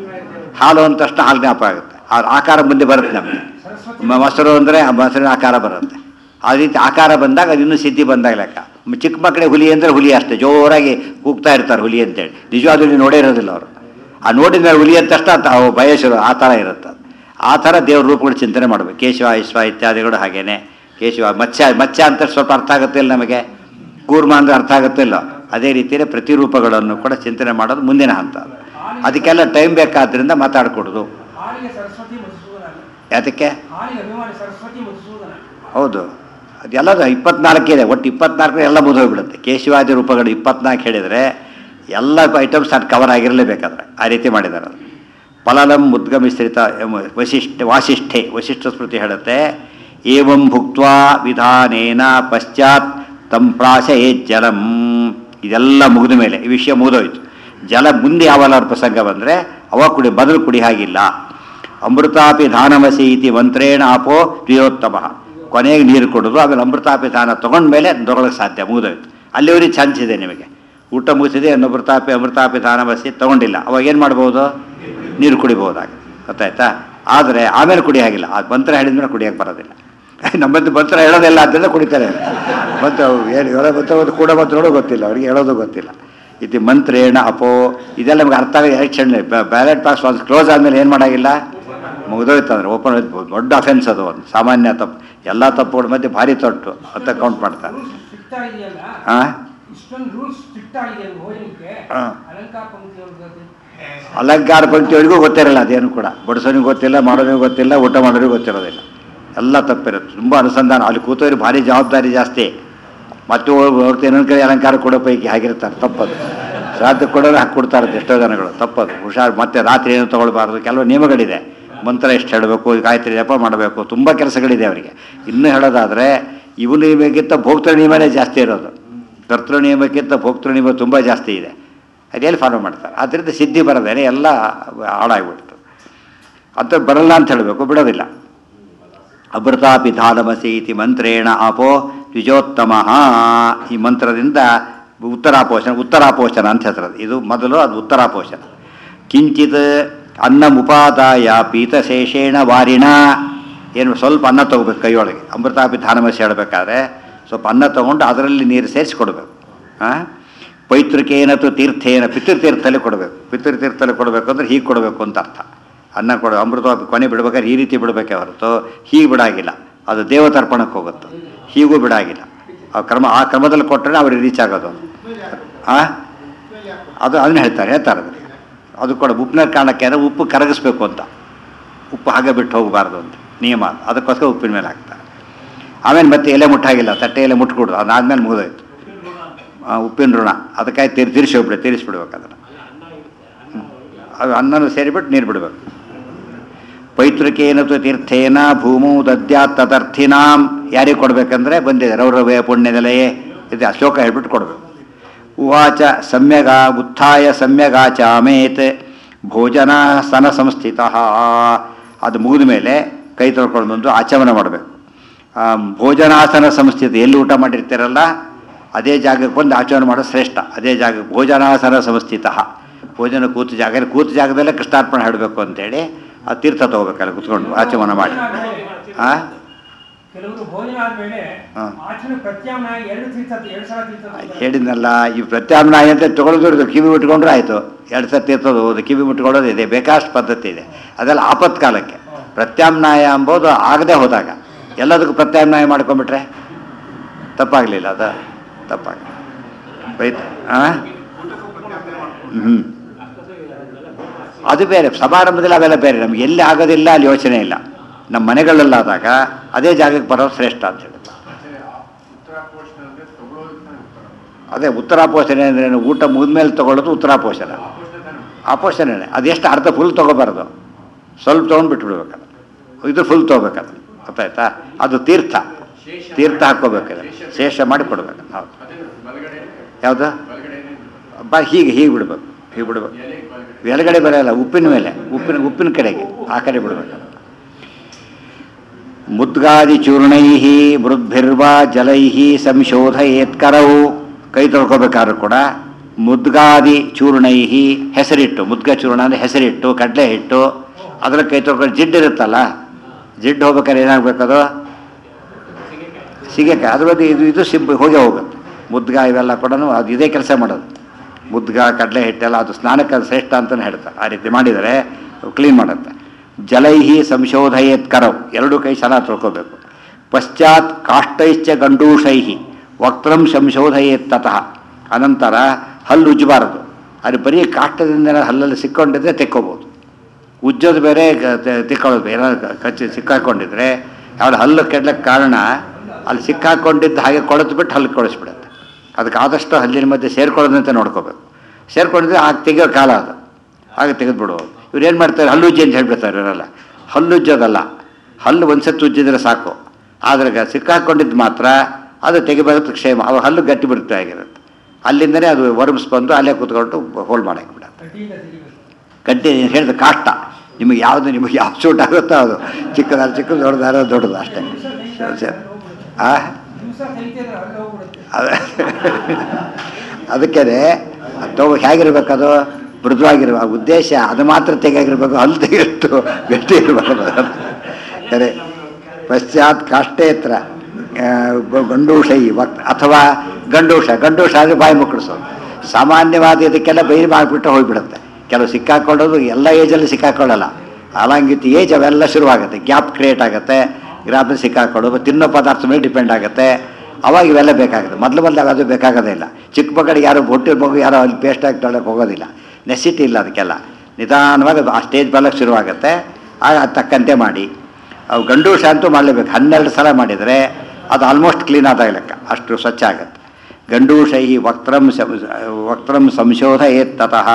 ಹಾಲು ಅಂತ ತಕ್ಷಣ ಹಾಲು ಜ್ಞಾಪಕ ಆಗುತ್ತೆ ಆ ಆಕಾರ ಮುಂದೆ ಬರುತ್ತೆ ನಮಗೆ ಮ- ಮೊಸರು ಅಂದರೆ ಆ ಮೊಸರಿನ ಆಕಾರ ಬರುತ್ತೆ ಆ ರೀತಿ ಆಕಾರ ಬಂದಾಗ ಅದು ಇನ್ನೂ ಸಿದ್ಧಿ ಬಂದಾಗ ಲೆಕ್ಕ ಮ್- ಚಿಕ್ಕ ಮಕ್ಕಳಿಗೆ ಹುಲಿ ಅಂದರೆ ಹುಲಿ ಅಷ್ಟೇ ಜೋರಾಗಿ ಕೂಗ್ತಾ ಇರ್ತಾರೆ ಹುಲಿ ಅಂತೇಳಿ ನಿಜವಾದ ಹುಲಿ ನೋಡೇ ಇರೋದಿಲ್ಲ ಅವರು ಆ ನೋಡಿದ ಮೇಲೆ ಹುಲಿ ಅಂತ ತಕ್ಷಣ ತಾವು ಭಯ ಶುರು ಆ ಥರ ಇರುತ್ತೆ ಅದು. ಆ ಥರ ದೇವ್ರ ರೂಪಗಳು ಚಿಂತನೆ ಮಾಡಬೇಕು ಕೇಶವ ವಿಶ್ವ ಇತ್ಯಾದಿಗಳು ಹಾಗೇನೆ ಕೇಶವ ಮತ್ಸ್ಯ ಮತ್ಸ್ಯ ಅಂತ ಸ್ವಲ್ಪ ಅರ್ಥ ಆಗುತ್ತೆ ಇಲ್ಲ ನಮಗೆ ಕೂರ್ಮ ಅಂದರೆ ಅರ್ಥ ಆಗುತ್ತೆ ಇಲ್ಲ ಅದೇ ರೀತಿಯೇ ಪ್ರತಿರೂಪಗಳನ್ನು ಕೂಡ ಚಿಂತನೆ ಮಾಡೋದು ಮುಂದಿನ ಹಂತ ಅದು. ಅದಕ್ಕೆಲ್ಲ ಟೈಮ್ ಬೇಕಾದ್ರಿಂದ ಮಾತಾಡ್ಕೊಡೋದು ಹಾಲಿಗೆ ಸರಸ್ವತಿ ಮಧುಸೂದನ ಯಾತಕ್ಕೆ ಹಾಲಿಗೆ ಅಭಿಮಾನಿ ಸರಸ್ವತಿ ಮಧುಸೂದನ ಹೌದು ಅದೆಲ್ಲ ಇಪ್ಪತ್ನಾಲ್ಕಿದೆ ಒಟ್ಟು ಇಪ್ಪತ್ನಾಲ್ಕು ಎಲ್ಲ ಮುಗಿದೋಗ್ಬಿಡುತ್ತೆ ಕೇಶವಾದಿ ರೂಪಗಳು ಇಪ್ಪತ್ನಾಲ್ಕು ಹೇಳಿದರೆ ಎಲ್ಲ ಐಟಮ್ಸ್ ಅದು ಕವರ್ ಆಗಿರಲೇಬೇಕಾದ್ರೆ ಆ ರೀತಿ ಮಾಡಿದ್ದಾರೆ ಅದು ಫಲಲಂ ಮುದ್ಗಮಿಶ್ರಿತ ಎಂಬ ವಶಿಷ್ಠ ವಾಸಿಷ್ಠೆ ವಶಿಷ್ಠ ಸ್ಮೃತಿ ಹೇಳುತ್ತೆ ಏವಂ ಭುಕ್ತ್ವಾ ವಿಧಾನೇನ ಪಶ್ಚಾತ್ ತಂ ಪ್ರಾಶಯೇ ಜಲಂ ಇದೆಲ್ಲ ಮುಗಿದ ಮೇಲೆ ಈ ವಿಷಯ ಮುಗಿದೋಯ್ತು ಜಲ ಮುಂದೆ ಯಾವಲ್ಲ ಪ್ರಸಂಗ ಬಂದರೆ ಅವ ಕುಡಿ ಬದಲು ಕುಡಿ ಹಾಗಿಲ್ಲ ಅಮೃತಾಪಿ ಧಾನಮಸಿ ಇತಿ ಮಂತ್ರೇಣ ಆಪೋ ಪ್ರಿಯೋತ್ತಮ ಕೊನೆಗೆ ನೀರು ಕೊಡೋದು ಆಮೇಲೆ ಅಮೃತಾಪಿ ದಾನ ತೊಗೊಂಡ್ಮೇಲೆ ತೊಗೊಳಕ್ಕೆ ಸಾಧ್ಯ ಮುಗಿದೋಯ್ತು ಅಲ್ಲಿವರೆಗೆ ಚಾನ್ಸ್ ಇದೆ ನಿಮಗೆ ಊಟ ಮುಗಿಸಿದೆ ಅಮೃತಾಪಿ ಅಮೃತಾಪಿ ದಾನಮಸಿ ತೊಗೊಂಡಿಲ್ಲ ಅವಾಗ ಏನು ಮಾಡ್ಬೋದು ನೀರು ಕುಡಿಬೋದಾಗ ಗೊತ್ತಾಯ್ತಾ ಆದರೆ ಆಮೇಲೆ ಕುಡಿ ಹಾಗಿಲ್ಲ ಆ ಮಂತ್ರ ಹೇಳಿದ್ಮೇಲೆ ಕುಡಿಯೋಕ್ಕೆ ಬರೋದಿಲ್ಲ ನಮ್ಮಂತ ಮಂತ್ರ ಹೇಳೋದಿಲ್ಲ ಆದ್ದರಿಂದ ಕುಡಿತಾರೆ ಮತ್ತು ಏನು ಹೇಳೋ ಮಂತ್ರ ಕೂಡ ಮಂತ್ರಗಳು ಗೊತ್ತಿಲ್ಲ ಅವ್ರಿಗೆ ಹೇಳೋದು ಗೊತ್ತಿಲ್ಲ ಇದು ಮಂತ್ರೇಣ ಅಪೋ ಇದೆಲ್ಲ ನಮ್ಗೆ ಅರ್ಥ ಆಗಿ ಎಲೆಕ್ಷನ್ ಬ್ಯಾಲೆಟ್ ಪಾಸ್ ಒಂದು ಕ್ಲೋಸ್ ಆದಮೇಲೆ ಏನು ಮಾಡೋಂಗಿಲ್ಲ ಮುಗಿದೋಯ್ತು ಅಂದ್ರೆ ಓಪನ್ ದೊಡ್ಡ ಅಫೆನ್ಸ್ ಅದು ಒಂದು ಸಾಮಾನ್ಯ ತಪ್ಪು ಎಲ್ಲ ತಪ್ಪುಗಳ ಮಧ್ಯೆ ಭಾರಿ ತೊಟ್ಟು ಅಂತ ಕೌಂಟ್ ಮಾಡ್ತಾರೆ ಸ್ಟ್ರಿಕ್ಟ್ ಆಗಿದೆಯಲ್ಲ ಹಾಂ ಇಷ್ಟೊಂದು ರೂಲ್ಸ್ ಸ್ಟ್ರಿಕ್ಟ್ ಆಗಿದೆ ಭೋಜನಕ್ಕೆ ಹಾ. ಅಲಂಕಾರ ಪಂಕ್ತಿ ಅವ್ರದ್ದು ಅಲಂಕಾರ ಪಂಕ್ತಿಯವರಿಗೂ ಗೊತ್ತಿರಲ್ಲ ಅದೇನು ಕೂಡ ಬಡಿಸೋನಿಗೂ ಗೊತ್ತಿಲ್ಲ ಮಾಡೋನಿಗೂ ಗೊತ್ತಿಲ್ಲ ಊಟ ಮಾಡೋರಿಗೂ ಗೊತ್ತಿರೋದಿಲ್ಲ ಎಲ್ಲ ತಪ್ಪಿರುತ್ತೆ ತುಂಬ ಅನುಸಂಧಾನ ಅಲ್ಲಿ ಕೂತವ್ರಿಗೆ ಭಾರಿ ಜವಾಬ್ದಾರಿ ಜಾಸ್ತಿ ಮತ್ತೆ ಹೋಗ್ತಾ ಇನ್ನೊಂದು ಕಡೆ ಅಲಂಕಾರ ಕೊಡೋ ಪೈಕಿ ಹಾಗಿರ್ತಾರೆ ತಪ್ಪದು ಶ್ರಾದ್ದ ಕೊಡೋರು ಹಾಕಿ ಕೊಡ್ತಾರೆ ಎಷ್ಟೋ ಜನಗಳು ತಪ್ಪದು ಹುಷಾರು ಮತ್ತೆ ರಾತ್ರಿ ಏನು ತೊಗೊಳ್ಬಾರ್ದು ಕೆಲವು ನಿಯಮಗಳಿದೆ ಮಂತ್ರ ಎಷ್ಟು ಹೇಳಬೇಕು ಗಾಯತ್ರಿ ಜಪ ಮಾಡಬೇಕು ತುಂಬ ಕೆಲಸಗಳಿದೆ ಅವರಿಗೆ ಇನ್ನೂ ಹೇಳೋದಾದರೆ ಇವು ನಿಯಮಕ್ಕಿಂತ ಭೋಕ್ತೃ ನಿಯಮನೇ ಜಾಸ್ತಿ ಇರೋದು ಕರ್ತೃ ನಿಯಮಕ್ಕಿಂತ ಭೋಕ್ತೃ ನಿಯಮ ತುಂಬ ಜಾಸ್ತಿ ಇದೆ ಅದೇನು ಫಾಲೋ ಮಾಡ್ತಾರೆ ಅದರಿಂದ ಸಿದ್ಧಿ ಬರದೇನೆ ಎಲ್ಲ ಹಾಳಾಗ್ಬಿಡ್ತು ಅಂತ ಬರಲ್ಲ ಅಂತ ಹೇಳಬೇಕು ಬಿಡೋದಿಲ್ಲ ಅಮೃತಾಪಿ ಧಾನಮಸಿ ಇತಿ ಮಂತ್ರೇಣ ಆಪೋ ದ್ವಿಜೋತ್ತಮ ಈ ಮಂತ್ರದಿಂದ ಉತ್ತರಾಪೋಷಣ ಉತ್ತರಾಪೋಷಣ ಅಂತ ಹೆಸರದು ಇದು ಮೊದಲು ಅದು ಉತ್ತರಾಪೋಷಣ ಕಿಂಚಿತ್ ಅನ್ನಮುಪಾದಾಯ ಪೀತಶೇಷೇಣ ವಾರಿಣ ಏನು ಸ್ವಲ್ಪ ಅನ್ನ ತಗೋಬೇಕು ಕೈಯೊಳಗೆ ಅಮೃತಾಪಿ ಧಾನಮಸಿ ಹೇಳಬೇಕಾದ್ರೆ ಸ್ವಲ್ಪ ಅನ್ನ ತಗೊಂಡು ಅದರಲ್ಲಿ ನೀರು ಸೇರಿಸಿ ಕೊಡಬೇಕು ಹಾಂ ಪೈತೃಕೇನತು ತೀರ್ಥೇನ ಪಿತೃತೀರ್ಥಲ್ಲಿ ಕೊಡಬೇಕು ಪಿತೃತೀರ್ಥಲ್ಲಿ ಕೊಡಬೇಕು ಅಂದ್ರೆ ಹೀಗೆ ಕೊಡಬೇಕು ಅಂತ ಅರ್ಥ ಅನ್ನ ಕೊಡ ಅಮೃತ ಕೊನೆ ಬಿಡ್ಬೇಕಾದ್ರೆ ಈ ರೀತಿ ಬಿಡಬೇಕೆ ಹೊರತು ಹೀಗೆ ಬಿಡಾಗಿಲ್ಲ ಅದು ದೇವತರ್ಪಣಕ್ಕೆ ಹೋಗುತ್ತೆ ಹೀಗೂ ಬಿಡಾಗಿಲ್ಲ ಆ ಕ್ರಮ ಆ ಕ್ರಮದಲ್ಲಿ ಕೊಟ್ಟರೆ ಅವ್ರಿಗೆ ರೀಚ್ ಆಗೋದು ಆ ಅದು ಅದನ್ನ ಹೇಳ್ತಾರೆ ಹೇಳ್ತಾರೆ ಅದನ್ನ ಅದು ಕೂಡ ಉಪ್ಪಿನ ಕಾರಣಕ್ಕೆ ಅಂದರೆ ಉಪ್ಪು ಕರಗಿಸ್ಬೇಕು ಅಂತ ಉಪ್ಪು ಹಾಗೆ ಬಿಟ್ಟು ಹೋಗಬಾರ್ದು ಅಂತ ನಿಯಮ ಅದು. ಅದಕ್ಕೋಸ್ಕರ ಉಪ್ಪಿನ ಮೇಲೆ ಹಾಕ್ತಾರೆ ಆಮೇಲೆ ಮತ್ತೆ ಎಲೆ ಮುಟ್ಟಾಗಿಲ್ಲ ತಟ್ಟೆ ಎಲೆ ಮುಟ್ಕೊಡು ಅದಾದ್ಮೇಲೆ ಮುಗಿದೋಯ್ತು ಆ, ಉಪ್ಪಿನ ಋಣ ಅದಕ್ಕಾಗಿ ತಿರ್ ತಿರ್ಸಿ ಹೋಗ್ಬಿಡಿ ತಿರ್ಸ್ಬಿಡ್ಬೇಕು ಅದನ್ನು ಹ್ಮ್. ಅದು ಅನ್ನನೂ ಸೇರಿಬಿಟ್ಟು ನೀರು ಬಿಡಬೇಕು ಪೈತೃಕೇನ ತು ತೀರ್ಥೇನ ಭೂಮು ದದ್ಯಾತ್ ತದರ್ಥಿನಾಂ ಯಾರಿಗೆ ಕೊಡಬೇಕಂದ್ರೆ ಬಂದಿದೆ ರೌರವೇ ಪುಣ್ಯದಲೆಯೇ ಇದು ಅಶೋಕ ಹೇಳ್ಬಿಟ್ಟು ಕೊಡಬೇಕು ಉವಾಚ ಸಮ್ಯಗ ಉತ್ಥಾಯ ಸಮ್ಯಗಾಚಾಮೇತ್ ಭೋಜನ ಸ್ತನ ಸಂಸ್ಥಿತ ಅದು ಮುಗಿದ ಮೇಲೆ ಕೈ ತೊಳ್ಕೊಂಡು ಬಂದು ಆಚಮನ ಮಾಡಬೇಕು ಭೋಜನಾಸನ ಸಂಸ್ಥಿತ ಎಲ್ಲಿ ಊಟ ಮಾಡಿರ್ತೀರಲ್ಲ ಅದೇ ಜಾಗಕ್ಕೆ ಬಂದು ಆಚರಣೆ ಮಾಡೋದು ಶ್ರೇಷ್ಠ ಅದೇ ಜಾಗ ಭೋಜನಾಸನ ಸಂಸ್ಥಿತ ಭೋಜನ ಕೂತು ಜಾಗ ಕೂತು ಜಾಗದಲ್ಲೇ ಕೃಷ್ಣಾರ್ಪಣೆ ಹೇಳಬೇಕು ಅಂತೇಳಿ ಆ ತೀರ್ಥ ತಗೋಬೇಕಲ್ಲ ಕುತ್ಕೊಂಡು ಆಚಮನ ಮಾಡಿ ಆ ಕೆಲವರು ಭೋಜನ ಆದ್ಮೇಲೆ ಹಾ. ಆಚರಣೆ ಪ್ರತ್ಯಾಮ್ನಾಯ ಎರಡು ತೀರ್ಥ ಎರಡು ಸಲ ತೀರ್ಥ ತಗೊಳ್ತಾರೆ. ಹೇಳಿದ್ನಲ್ಲ ಈ ಪ್ರತ್ಯಾಮ್ನಾಯ ಅಂತ ತಗೊಳ್ಳೋದು ಕಿವಿ ಮುಟ್ಕೊಂಡ್ರೆ ಆಯಿತು ಎರಡು ಸತಿ ಇರ್ತದೆ ಹೋದು ಕಿವಿ ಮುಟ್ಕೊಳ್ಳೋದು ಇದೆ ಬೇಕಾಷ್ಟು ಪದ್ಧತಿ ಇದೆ ಅದೆಲ್ಲ ಆಪತ್ಕಾಲಕ್ಕೆ ಪ್ರತ್ಯಾಮ್ನಾಯ ಎಂಬುದು ಆಗದೆ ಹೋದಾಗ ಎಲ್ಲದಕ್ಕೂ ಪ್ರತ್ಯಾಮ್ನಾಯ ಮಾಡ್ಕೊಂಬಿಟ್ರೆ ತಪ್ಪಾಗಲಿಲ್ಲ ಅದು ತಪ್ಪಾಗ ರೈತ ಹಾಂ ಹ್ಞೂ ಅದು ಬೇರೆ ಸಮಾರಂಭದಲ್ಲಿ ಅವೆಲ್ಲ ಬೇರೆ ನಮ್ಗೆ ಎಲ್ಲಿ ಆಗೋದಿಲ್ಲ ಅಲ್ಲಿ ಯೋಚನೆ ಇಲ್ಲ ನಮ್ಮ ಮನೆಗಳಲ್ಲಾದಾಗ ಅದೇ ಜಾಗಕ್ಕೆ ಬರೋದು ಶ್ರೇಷ್ಠ ಅಂತ ಹೇಳಿ ಅದೇ ಉತ್ತರಾಪೋಷಣೆ ಅಂದ್ರೆ ಏನು? ಊಟ ಮುಗಿದ್ಮೇಲೆ ತಗೊಳ್ಳೋದು ಉತ್ತರಾಪೋಷಣ ಆಪೋಷಣೆ ಅದೆಷ್ಟು ಅರ್ಧ ಫುಲ್ ತೊಗೋಬಾರ್ದು ಸ್ವಲ್ಪ ತೊಗೊಂಡು ಬಿಟ್ಬಿಡ್ಬೇಕದು ಇದು ಫುಲ್ ತೊಗೋಬೇಕದು ಗೊತ್ತಾಯ್ತಾ ಅದು ತೀರ್ಥ ತೀರ್ಥ ಹಾಕ್ಕೋಬೇಕದು ಶೇಷ ಮಾಡಿ ಕೊಡ್ಬೇಕು ಹೌದು ಯಾವುದು ಬಾ ಹೀಗೆ ಹೀಗೆ ಬಿಡ್ಬೇಕು ಹೀಗೆ ಬಿಡ್ಬೇಕು ಎಡಗಡೆ ಬರೋಲ್ಲ ಉಪ್ಪಿನ ಮೇಲೆ ಉಪ್ಪಿನ ಉಪ್ಪಿನ ಕಡೆಗೆ ಆ ಕಡೆ ಬಿಡ್ಬೇಕು ಮುದ್ಗಾದಿ ಚೂರ್ಣೈ ಮೃದ್ಭಿರ್ವಾ ಜಲೈ ಸಂಶೋಧಯೇತ್ಕರವು ಕೈ ತೊಳ್ಕೊಬೇಕಾದ್ರೂ ಕೂಡ ಮುದ್ಗಾದಿ ಚೂರ್ಣೈ ಹೆಸರಿಟ್ಟು ಮುದ್ಗ ಚೂರ್ಣ ಅಂದರೆ ಹೆಸರಿಟ್ಟು ಕಡಲೆ ಹಿಟ್ಟು ಅದರ ಕೈ ತೊಳ್ಕೊಂಡು ಜಿಡ್ಡು ಇರುತ್ತಲ್ಲ ಜಿಡ್ಡು ಹೋಗ್ಬೇಕಾದ್ರೆ ಏನಾಗಬೇಕದು ಸಿಗಕ್ಕೆ ಅದ್ರ ಬಗ್ಗೆ ಇದು ಇದು ಸಿಂಪಲ್ ಹೋಗೇ ಹೋಗುತ್ತೆ ಮುದ್ಗ ಇವೆಲ್ಲ ಕೂಡ ಅದು ಇದೇ ಕೆಲಸ ಮಾಡೋದು ಮುದ್ಗ ಕಡಲೆ ಹಿಟ್ಟೆಲ್ಲ ಅದು ಸ್ನಾನಕ್ಕೆ ಅದು ಶ್ರೇಷ್ಠ ಅಂತಲೇ ಹೇಳ್ತಾರೆ ಆ ರೀತಿ ಮಾಡಿದರೆ ಕ್ಲೀನ್ ಮಾಡುತ್ತೆ ಜಲೈಹಿ ಸಂಶೋಧಯೇತ್ ಕರವು ಎರಡು ಕೈ ಚೆನ್ನಾಗಿ ತೊಳ್ಕೋಬೇಕು ಪಶ್ಚಾತ್ ಕಾಷ್ಟೈಶ್ಚ ಗಂಡೂಷೈಹಿ ವಕ್ತ್ರಂ ಸಂಶೋಧಯೇತ್ ತತಃ ಅನಂತರ ಹಲ್ಲು ಉಜ್ಜಬಾರದು ಅದು ಬರೀ ಕಾಷ್ಟದಿಂದ ಹಲ್ಲಲ್ಲಿ ಸಿಕ್ಕೊಂಡಿದ್ರೆ ತೆಕ್ಕೋಬೋದು ಉಜ್ಜೋದು ಬೇರೆ ಗ- ತೆ- ತಿಕ್ಕೊಳ್ಳೋದು ಬೇರೆ ಏನಾದ್ರು ಕಚ್ಚಿ ಸಿಕ್ಕಾಕೊಂಡಿದ್ರೆ ಯಾವ್ದು ಹಲ್ಲು ಕೆಡ್ಲಕ್ಕೆ ಕಾರಣ ಅಲ್ಲಿ ಸಿಕ್ಕಾಕೊಂಡಿದ್ದು ಹಾಗೆ ಕೊಳೆತು ಬಿಟ್ಟು ಹಲ್ಲು ಕೊಳಿಸ್ಬಿಡುತ್ತೆ ಅದಕ್ಕೆ ಆದಷ್ಟು ಹಲ್ಲಿನ ಮಧ್ಯೆ ಸೇರ್ಕೊಳ್ಳೋದಂತೆ ನೋಡ್ಕೋಬೇಕು ಸೇರ್ಕೊಂಡಿದ್ರೆ ಆಗ ತೆಗಿಯೋ ಕಾಲ ಅದು ಆಗ ತೆಗೆದುಬಿಡುವುದು ಇವ್ರು ಏನು ಮಾಡ್ತಾರೆ ಹಲ್ಲು ಉಜ್ಜಿ ಅಂತ ಹೇಳ್ಬಿಡ್ತಾರೆ ಇವರೆಲ್ಲ ಹಲ್ಲು ಉಜ್ಜೋದಲ್ಲ ಹಲ್ಲು ಒಂದ್ಸತಿ ಉಜ್ಜಿದ್ರೆ ಸಾಕು ಆದರೆ ಗ- ಸಿಕ್ಕಾಕೊಂಡಿದ್ದು ಮಾತ್ರ ಅದು ತೆಗಿಬೇಕು ಕ್ಷೇಮ ಅವ ಹಲ್ಲು ಗಟ್ಟಿ ಬಿಡುತ್ತೆ ಆಗಿರುತ್ತೆ ಅಲ್ಲಿಂದನೇ ಅದು ವರ್ಮ್ಸ್ ಬಂದು ಅಲ್ಲೇ ಕೂತ್ಕೊಂಡು ಹೋಲ್ಡ್ ಮಾಡಕ್ಕೆ ಬಿಡತ್ತೆ ಕಡ್ಡಿಯಿಂದ ತೆಗಿಬೇಕು ಗಡ್ಡೆ ಹೇಳಿದ ಕಾಷ್ಟ ನಿಮಗೆ ಯಾವುದು ನಿಮಗೆ ಯಾವ ಸೂಟ್ ಆಗುತ್ತೋ ಅದು ಚಿಕ್ಕದಾರ ಚಿಕ್ಕದು ದೊಡ್ಡದಾರ ದೊಡ್ಡದು ಅಷ್ಟೇ ಸರಿ. ಆ ದಿವಸ ತೆಗಿತಿದ್ರೆ ಅಲ್ಲಿ ಹೋಗ್ಬಿಡುತ್ತೆ ಅದ ಅದಕ್ಕೆ ತಗೋ ಹೇಗಿರ್ಬೇಕದು ಮೃದುವಾಗಿರುವ ಆ ಉದ್ದೇಶ ಅದು ಮಾತ್ರ ತೆಗಿಯಾಗಿರ್ಬೇಕು ಅಲ್ಲಿ ತೆಗೆಷ್ಟು ಗಟ್ಟಿ ಇರಬೇಕು ಸರಿ ಪಶ್ಚಾತ್ ಕಾಷ್ಟೇತ್ರ ಆ, ಗ- ಗಂಡೂಷೈ ವಕ್ ಅಥವಾ ಗಂಡೂಷ ಗಂಡೂಷ ಅಂದರೆ ಬಾಯಿ ಮುಕ್ಕಳಿಸೋದು ಸಾಮಾನ್ಯವಾದ ಇದಕ್ಕೆಲ್ಲ ಬೈರು ಮಾಡಿಬಿಟ್ಟು ಹೋಗ್ಬಿಡುತ್ತೆ ಕೆಲವು ಸಿಕ್ಕಾಕೊಳ್ಳೋದು ಎಲ್ಲ ಏಜಲ್ಲಿ ಸಿಕ್ಕಾಕೊಳ್ಳಲ್ಲ ಅಲಾಂಗಿತ್ ಏಜ್ ಅವೆಲ್ಲ ಶುರುವಾಗುತ್ತೆ ಗ್ಯಾಪ್ ಕ್ರಿಯೇಟ್ ಆಗುತ್ತೆ ಗ್ಯಾಪ್ ಸಿಕ್ಕಾಕೊಳ್ಳೋದು ತಿನ್ನೋ ಪದಾರ್ಥ ಮೇಲೆ ಡಿಪೆಂಡ್ ಆಗುತ್ತೆ ಅವಾಗ ಇವೆಲ್ಲ ಬೇಕಾಗುತ್ತೆ ಮೊದಲು ಮೊದಲು ಅದು ಬೇಕಾಗೋದೇ ಇಲ್ಲ ಚಿಕ್ಕ ಮಕ್ಕಳಿಗೆ ಯಾರು ಹೊಟ್ಟಿನ ಮಗು ಯಾರೋ ಅಲ್ಲಿ ಪೇಸ್ಟ್ ಹಾಕಿ ತೊಗೊಳಕ್ಕೆ ಹೋಗೋದಿಲ್ಲ ನೆಸಿಟಿ ಇಲ್ಲ ಅದಕ್ಕೆಲ್ಲ ನಿಧಾನವಾಗಿ ಅದು ಆ ಸ್ಟೇಜ್ ಬರಕ್ಕೆ ಶುರುವಾಗುತ್ತೆ ಆಗ ಅದು ತಕ್ಕಂತೆ ಮಾಡಿ ಅವು ಗಂಡೂಷ ಅಂತೂ ಮಾಡಲೇಬೇಕು ಹನ್ನೆರಡು ಸಲ ಮಾಡಿದರೆ ಅದು ಆಲ್ಮೋಸ್ಟ್ ಕ್ಲೀನ್ ಆದಾಗ ಲೆಕ್ಕ ಅಷ್ಟು ಸ್ವಚ್ಛ ಆಗುತ್ತೆ ಗಂಡೂಷೈ ವಕ್ತ್ರಂ ಸಂ- ವಕ್ತ್ರಂ ಸಂಶೋಧಯೇತ್ ತತಃ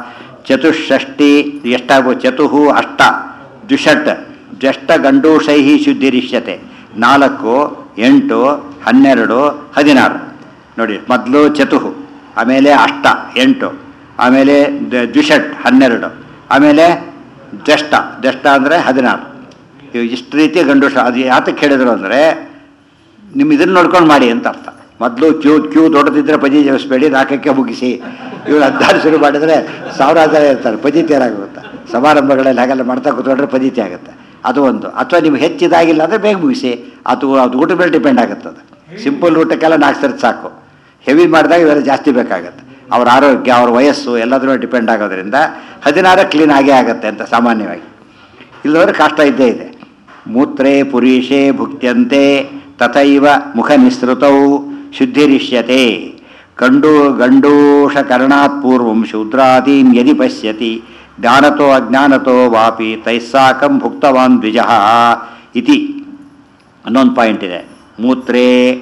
ಚತುಷ್ಷಷ್ಟಿ ಎಷ್ಟಾಗ್ಬೋದು ಚತುಹು ಅಷ್ಟ ದ್ವಿಷಟ್ ಜ್ಯಷ್ಟ ಗಂಡೂಷೈ ಶುದ್ಧಿರಿಷ್ಯತೆ ನಾಲ್ಕು ಎಂಟು ಹನ್ನೆರಡು ಹದಿನಾರು ನೋಡಿ ಮೊದಲು ಚತುಹು ಆಮೇಲೆ ಅಷ್ಟ ಎಂಟು ಆಮೇಲೆ ದ- ದ್ವಿಷಟ್ ಹನ್ನೆರಡು ಆಮೇಲೆ ಜ್ಯಷ್ಟ ಜ್ಯಷ್ಟ ಅಂದರೆ ಹದಿನಾರು ಇವು ಇಷ್ಟು ರೀತಿಯ ಗಂಡೂಷ ಅದು ಯಾತಕ್ಕೆ ಹೇಳಿದ್ರು ಅಂದರೆ ನಿಮ್ಮ ಇದನ್ನು ನೋಡ್ಕೊಂಡು ಮಾಡಿ ಅಂತ ಅರ್ಥ ಮೊದಲು ಕ್ಯೂ ಕ್ಯೂ ದೊಡ್ಡದಿದ್ದರೆ ಪಜಿ ಜಪಿಸ್ಬೇಡಿ ನಾಲ್ಕಕ್ಕೆ ಮುಗಿಸಿ ಇವ್ರು ಹದಿನಾರು ಶುರು ಮಾಡಿದರೆ ಸಾವಿರಾರು ಜನ ಇರ್ತಾರೆ ಪಜಿತಿಯರಾಗುತ್ತೆ ಸಮಾರಂಭಗಳಲ್ಲಿ ಹಾಗೆಲ್ಲ ಮಾಡ್ತಾ ಕೂತ್ಕೊಂಡ್ರೆ ಪಜಿತಿ ಆಗುತ್ತೆ ಅದು ಒಂದು ಅಥವಾ ನಿಮ್ಗೆ ಹೆಚ್ಚಿದಾಗಿಲ್ಲ ಅಂದರೆ ಬೇಗ ಮುಗಿಸಿ ಅದು ಅದು ಊಟ ಮೇಲೆ ಡಿಪೆಂಡ್ ಆಗುತ್ತೆ ಅದು ಸಿಂಪಲ್ ಊಟಕ್ಕೆಲ್ಲ ನಾಲ್ಕು ಸರ್ತಿ ಸಾಕು ಹೆವಿ ಮಾಡಿದಾಗ ಇವೆಲ್ಲ ಜಾಸ್ತಿ ಬೇಕಾಗುತ್ತೆ ಅವ್ರ ಆರೋಗ್ಯ ಅವ್ರ ವಯಸ್ಸು ಎಲ್ಲದ್ರ ಮೇಲೆ ಡಿಪೆಂಡ್ ಆಗೋದ್ರಿಂದ ಹದಿನಾರು ಕ್ಲೀನ್ ಆಗೇ ಆಗುತ್ತೆ ಅಂತ ಸಾಮಾನ್ಯವಾಗಿ ಇಲ್ಲದವ್ರೆ ಕಷ್ಟ ಇದ್ದೇ ಇದೆ ಮೂತ್ರೇ ಪುರೀಷೇ ಭುಕ್ತ್ಯಂತೆ ತಥೈವ ಮುಖ ನಿಸೃತೌ ಶುದ್ಧಿರಿಷ್ಯತೆ ಗಂಡು ಗಂಡೂಷಕರಣಾತ್ ಪೂರ್ವಂ ಶೂದ್ರಾದೀನ್ ಯದಿ ಪಶ್ಯತಿ ಜ್ಞಾನತೋ ಅಜ್ಞಾನತೋ ವಾಪಿ ತೈಸ್ಸಾಕಂ ಭುಕ್ತವಾನ್ ದ್ವಿಜಃ ಇತಿ ಅನ್ನೊಂದು ಪಾಯಿಂಟ್ ಇದೆ ಮೂತ್ರೇ